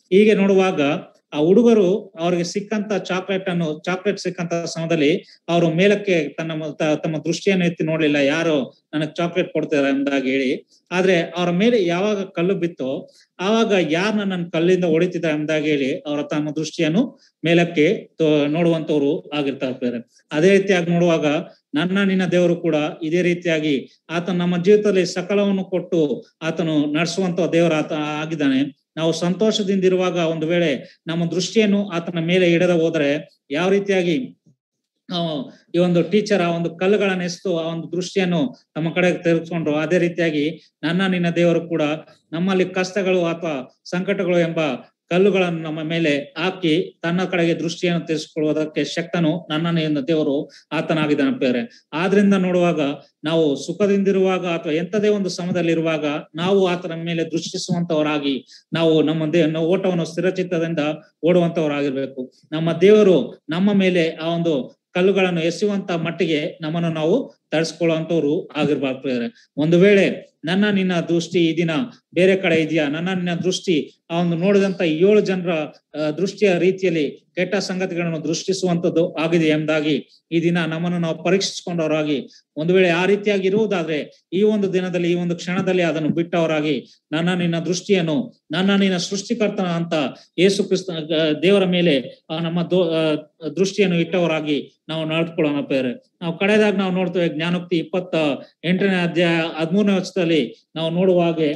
[SPEAKER 1] ಹೀಗೆ ನೋಡುವಾಗ ಆ ಹುಡುಗರು ಅವ್ರಿಗೆ ಸಿಕ್ಕಂತ ಚಾಕ್ಲೇಟ್ ಅನ್ನು ಚಾಕ್ಲೇಟ್ ಸಿಕ್ಕಂತ ಸಮಯದಲ್ಲಿ ಅವರು ಮೇಲಕ್ಕೆ ತನ್ನ ಮ- ತ- ತಮ್ಮ ದೃಷ್ಟಿಯನ್ನು ಎತ್ತಿ ನೋಡ್ಲಿಲ್ಲ ಯಾರು ನನಗ್ ಚಾಕ್ಲೇಟ್ ಕೊಡ್ತಾರೆ ಎಂಬುದಾಗಿ ಹೇಳಿ ಆದ್ರೆ ಅವರ ಮೇಲೆ ಯಾವಾಗ ಕಲ್ಲು ಬಿತ್ತೋ ಆವಾಗ ಯಾರು ನನ್ನ ಕಲ್ಲಿಂದ ಹೊಡಿತಿದ್ದಾರೆ ಎಂಬುದಾಗಿ ಹೇಳಿ ಅವರ ತಮ್ಮ ದೃಷ್ಟಿಯನ್ನು ಮೇಲಕ್ಕೆ ತೋ- ನೋಡುವಂತವ್ರು ಆಗಿರ್ತಾರೆ ಪ್ರೇರೆ. ಅದೇ ರೀತಿಯಾಗಿ ನೋಡುವಾಗ ನನ್ನ ನಿನ್ನ ದೇವರು ಕೂಡ ಇದೇ ರೀತಿಯಾಗಿ ಆತ ನಮ್ಮ ಜೀವಿತದಲ್ಲಿ ಸಕಲವನ್ನು ಕೊಟ್ಟು ಆತನು ನಡೆಸುವಂತ ದೇವರ ಆತ ಆಗಿದ್ದಾನೆ ನಾವು ಸಂತೋಷದಿಂದ ಇರುವಾಗ ಒಂದು ವೇಳೆ ನಮ್ಮ ದೃಷ್ಟಿಯನ್ನು ಆತನ ಮೇಲೆ ಇಡದ ಹೋದರೆ ಯಾವ ರೀತಿಯಾಗಿ ನಾವು ಈ ಒಂದು ಟೀಚರ್ ಆ ಒಂದು ಕಲ್ಲುಗಳನ್ನ ಎಸ್ತು ಆ ಒಂದು ದೃಷ್ಟಿಯನ್ನು ನಮ್ಮ ಕಡೆಗೆ ತೆಗೆದುಕೊಂಡ್ರು ಅದೇ ರೀತಿಯಾಗಿ ನನ್ನ ನಿನ್ನ ದೇವರು ಕೂಡ ನಮ್ಮಲ್ಲಿ ಕಷ್ಟಗಳು ಅಥವಾ ಸಂಕಟಗಳು ಎಂಬ ಕಲ್ಲುಗಳನ್ನು ನಮ್ಮ ಮೇಲೆ ಹಾಕಿ ತನ್ನ ಕಡೆಗೆ ದೃಷ್ಟಿಯನ್ನು ತೆಗೆಸಿಕೊಳ್ಳುವುದಕ್ಕೆ ಶಕ್ತನು ನನ್ನ ನಿನ್ನ ದೇವರು ಆತನಾಗಿದ್ದಾನೆ ಬೇರೆ ಆದ್ರಿಂದ ನೋಡುವಾಗ ನಾವು ಸುಖದಿಂದಿರುವಾಗ ಅಥವಾ ಎಂತದೇ ಒಂದು ಸಮಯದಲ್ಲಿರುವಾಗ ನಾವು ಆತನ ಮೇಲೆ ದೃಷ್ಟಿಸುವಂತವರಾಗಿ ನಾವು ನಮ್ಮ ದೇ ನಾವು ಓಟವನ್ನು ಸ್ಥಿರಚಿತ್ತದಿಂದ ಓಡುವಂತವರಾಗಿರ್ಬೇಕು ನಮ್ಮ ದೇವರು ನಮ್ಮ ಮೇಲೆ ಆ ಒಂದು ಕಲ್ಲುಗಳನ್ನು ಎಸೆಯುವಂತ ಮಟ್ಟಿಗೆ ನಮ್ಮನ್ನು ನಾವು ತರಿಸ್ಕೊಳ್ಳುವಂತವ್ರು ಆಗಿರ್ಬಾರ್ದು ಪ್ರಿಯರೇ. ಒಂದು ವೇಳೆ ನನ್ನ ನಿನ್ನ ದೃಷ್ಟಿ ಈ ದಿನ ಬೇರೆ ಕಡೆ ಇದೆಯಾ ನನ್ನ ನಿನ್ನ ದೃಷ್ಟಿ ಆ ಒಂದು ನೋಡಿದಂತ ಏಳು ಜನರ ಆ, ದೃಷ್ಟಿಯ ರೀತಿಯಲ್ಲಿ ಕೆಟ್ಟ ಸಂಗತಿಗಳನ್ನು ದೃಷ್ಟಿಸುವಂತದ್ದು ಆಗಿದೆ ಎಂಬುದಾಗಿ ಈ ದಿನ ನಮ್ಮನ್ನು ನಾವು ಪರೀಕ್ಷಿಸಿಕೊಂಡವರಾಗಿ ಒಂದು ವೇಳೆ ಆ ರೀತಿಯಾಗಿ ಇರುವುದಾದ್ರೆ ಈ ಒಂದು ದಿನದಲ್ಲಿ ಈ ಒಂದು ಕ್ಷಣದಲ್ಲಿ ಅದನ್ನು ಬಿಟ್ಟವರಾಗಿ ನನ್ನ ನಿನ್ನ ದೃಷ್ಟಿಯನ್ನು ನನ್ನ ನಿನ್ನ ಸೃಷ್ಟಿಕರ್ತನ ಅಂತ ಯೇಸು ಕ್ರಿಸ್ತ ಆ, ದೇವರ ಮೇಲೆ ಆ ನಮ್ಮ ದೋ ಆ, ದೃಷ್ಟಿಯನ್ನು ಇಟ್ಟವರಾಗಿ ನಾವು ನಡೆದುಕೊಳ್ಳೋಣ ಬೇರೆ ನಾವು ಕಡೆದಾಗ ನಾವು ನೋಡ್ತೇವೆ ಜ್ಞಾನೋಕ್ತಿ ಇಪ್ಪತ್ತ ಎಂಟನೇ ಅಧ್ಯಾಯ ಹದಿಮೂರನೇ ವರ್ಷದಲ್ಲಿ ನಾವು ನೋಡುವ ಹಾಗೆ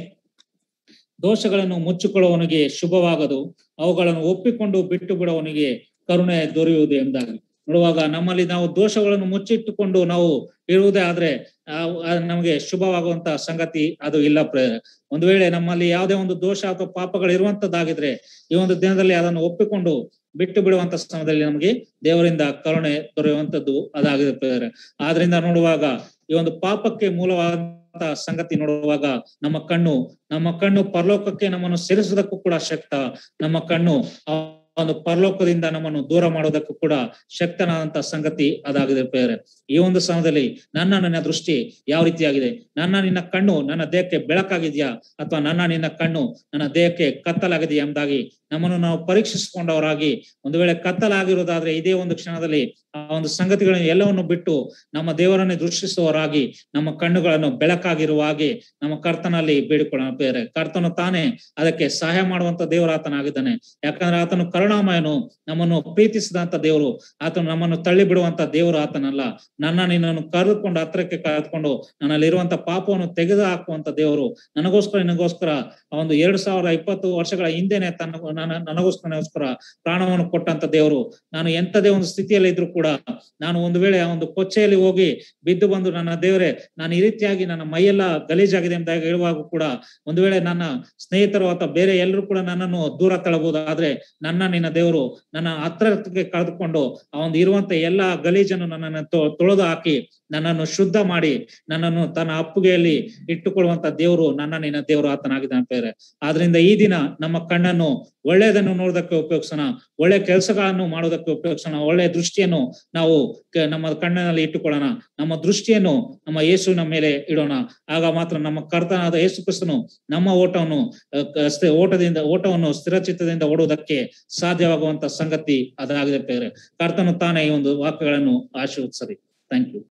[SPEAKER 1] ದೋಷಗಳನ್ನು ಮುಚ್ಚಿಕೊಳ್ಳುವವನಿಗೆ ಶುಭವಾಗದು ಅವುಗಳನ್ನು ಒಪ್ಪಿಕೊಂಡು ಬಿಟ್ಟು ಬಿಡುವವನಿಗೆ ಕರುಣೆ ದೊರೆಯುವುದು ಎಂಬುದಾಗಿ ನೋಡುವಾಗ ನಮ್ಮಲ್ಲಿ ನಾವು ದೋಷಗಳನ್ನು ಮುಚ್ಚಿಟ್ಟುಕೊಂಡು ನಾವು ಇರುವುದೇ ಆದ್ರೆ ಆ, ಆ, ನಮಗೆ ಶುಭವಾಗುವಂತ ಸಂಗತಿ ಅದು ಇಲ್ಲ ಪ್ರೇರೆ ಒಂದು ವೇಳೆ ನಮ್ಮಲ್ಲಿ ಯಾವುದೇ ಒಂದು ದೋಷ ಅಥವಾ ಪಾಪಗಳು ಇರುವಂತದ್ದಾಗಿದ್ರೆ ಈ ಒಂದು ದಿನದಲ್ಲಿ ಅದನ್ನು ಒಪ್ಪಿಕೊಂಡು ಬಿಟ್ಟು ಬಿಡುವಂತ ಸಮಯದಲ್ಲಿ ನಮಗೆ ದೇವರಿಂದ ಕರುಣೆ ದೊರೆಯುವಂತದ್ದು ಅದಾಗಿದೆ ಪ್ರೇರೆ ಆದ್ರಿಂದ ನೋಡುವಾಗ ಈ ಒಂದು ಪಾಪಕ್ಕೆ ಮೂಲವಾದಂತ ಸಂಗತಿ ನೋಡುವಾಗ ನಮ್ಮ ಕಣ್ಣು ನಮ್ಮ ಕಣ್ಣು ಪರಲೋಕಕ್ಕೆ ನಮ್ಮನ್ನು ಸೇರಿಸುವುದಕ್ಕೂ ಕೂಡ ಶಕ್ತ ನಮ್ಮ ಕಣ್ಣು ಆ ಒಂದು ಪರಲೋಕದಿಂದ ನಮ್ಮನ್ನು ದೂರ ಮಾಡೋದಕ್ಕೂ ಕೂಡ ಶಕ್ತನಾದಂತ ಸಂಗತಿ ಅದಾಗಿದೆ ಪ್ರೇರೆ ಈ ಒಂದು ಸಮಯದಲ್ಲಿ ನನ್ನ ನನ್ನ ದೃಷ್ಟಿ ಯಾವ ರೀತಿಯಾಗಿದೆ ನನ್ನ ನಿನ್ನ ಕಣ್ಣು ನನ್ನ ದೇಹಕ್ಕೆ ಬೆಳಕಾಗಿದ್ಯಾ ಅಥವಾ ನನ್ನ ನಿನ್ನ ಕಣ್ಣು ನನ್ನ ದೇಹಕ್ಕೆ ಕತ್ತಲಾಗಿದೆಯಾ ಎಂಬುದಾಗಿ ನಮ್ಮನ್ನು ನಾವು ಪರೀಕ್ಷಿಸಿಕೊಂಡವರಾಗಿ ಒಂದು ವೇಳೆ ಕತ್ತಲಾಗಿರೋದಾದ್ರೆ ಇದೇ ಒಂದು ಕ್ಷಣದಲ್ಲಿ ಆ ಒಂದು ಸಂಗತಿಗಳನ್ನು ಎಲ್ಲವನ್ನು ಬಿಟ್ಟು ನಮ್ಮ ದೇವರನ್ನೇ ದೃಷ್ಟಿಸುವವರಾಗಿ ನಮ್ಮ ಕಣ್ಣುಗಳನ್ನು ಬೆಳಕಾಗಿರುವ ಹಾಗೆ ನಮ್ಮ ಕರ್ತನಲ್ಲಿ ಬೇಡಿಕೊಳ್ಳೋಣ ಬೇರೆ ಕರ್ತನು ತಾನೇ ಅದಕ್ಕೆ ಸಹಾಯ ಮಾಡುವಂತ ದೇವರು ಆತನಾಗಿದ್ದಾನೆ ಯಾಕಂದ್ರೆ ಆತನು ಕರುಣಾಮಯನು ನಮ್ಮನ್ನು ಪ್ರೀತಿಸಿದಂತ ದೇವರು ಆತನು ನಮ್ಮನ್ನು ತಳ್ಳಿ ಬಿಡುವಂತ ದೇವರು ಆತನಲ್ಲ ನನ್ನ ನಿನ್ನನ್ನು ಕರೆದುಕೊಂಡು ಹತ್ರಕ್ಕೆ ಕರೆದುಕೊಂಡು ನನ್ನಲ್ಲಿರುವಂತ ಪಾಪವನ್ನು ತೆಗೆದು ಹಾಕುವಂತ ದೇವರು ನನಗೋಸ್ಕರ ನಿನಗೋಸ್ಕರ ಆ ಒಂದು ಎರಡು ಸಾವಿರದ ಇಪ್ಪತ್ತು ವರ್ಷಗಳ ಹಿಂದೆನೆ ತನ್ನ ನನ್ನ- ನನಗೋಸ್ಕರ ಪ್ರಾಣವನ್ನು ಕೊಟ್ಟಂತ ದೇವರು ನಾನು ಎಂತದೇ ಒಂದು ಸ್ಥಿತಿಯಲ್ಲಿ ಇದ್ರು ಕೂಡ ನಾನು ಒಂದು ವೇಳೆ ಆ ಒಂದು ಕೊಚ್ಚೆಯಲ್ಲಿ ಹೋಗಿ ಬಿದ್ದು ಬಂದು ನನ್ನ ದೇವರೇ ನಾನು ಈ ರೀತಿಯಾಗಿ ನನ್ನ ಮೈಯೆಲ್ಲ ಗಲೀಜಾಗಿದೆ ಅಂತ ಹೇಳುವಾಗ ಕೂಡ ಒಂದು ವೇಳೆ ನನ್ನ ಸ್ನೇಹಿತರು ಅಥವಾ ಬೇರೆ ಎಲ್ಲರೂ ಕೂಡ ನನ್ನನ್ನು ದೂರ ತಳ್ಳಬಹುದು ಆದ್ರೆ ನನ್ನ ನಿನ್ನ ದೇವರು ನನ್ನ ಹತ್ರಕ್ಕೆ ಕಳೆದುಕೊಂಡು ಆ ಒಂದು ಇರುವಂತ ಎಲ್ಲಾ ಗಲೀಜನ್ನು ನನ್ನನ್ನು ತೊ- ತೊಳೆದು ಹಾಕಿ ನನ್ನನ್ನು ಶುದ್ಧ ಮಾಡಿ ನನ್ನನ್ನು ತನ್ನ ಅಪ್ಪುಗೆಯಲ್ಲಿ ಇಟ್ಟುಕೊಳ್ಳುವಂತ ದೇವರು ನನ್ನ ನಿನ್ನ ದೇವರು ಆತನಾಗಿದ್ದಾನೆ ಬೇರೆ ಆದ್ರಿಂದ ಈ ದಿನ ನಮ್ಮ ಕಣ್ಣನ್ನು ಒಳ್ಳೆಯದನ್ನು ನೋಡೋದಕ್ಕೆ ಉಪಯೋಗಿಸೋಣ ಒಳ್ಳೆ ಕೆಲಸಗಳನ್ನು ಮಾಡೋದಕ್ಕೆ ಉಪಯೋಗಿಸೋಣ ಒಳ್ಳೆ ದೃಷ್ಟಿಯನ್ನು ನಾವು ಕ- ನಮ್ಮ ಕಣ್ಣಿನಲ್ಲಿ ಇಟ್ಟುಕೊಳ್ಳೋಣ ನಮ್ಮ ದೃಷ್ಟಿಯನ್ನು ನಮ್ಮ ಯೇಸುವಿನ ಮೇಲೆ ಇಡೋಣ ಆಗ ಮಾತ್ರ ನಮ್ಮ ಕರ್ತನಾದ ಯೇಸು ಕ್ರಿಸ್ತನು ನಮ್ಮ ಓಟವನ್ನು ಅಹ್, ಕ- ಸ್ಥಿ- ಓಟದಿಂದ ಓಟವನ್ನು ಸ್ಥಿರಚಿತ್ತದಿಂದ ಓಡುವುದಕ್ಕೆ ಸಾಧ್ಯವಾಗುವಂತ ಸಂಗತಿ ಅದಾಗಿದೆ ಬೇರೆ ಕರ್ತನು ತಾನೇ ಈ ಒಂದು ವಾಕ್ಯಗಳನ್ನು ಆಶೀರ್ವದಿಸಲಿ ಥ್ಯಾಂಕ್ ಯು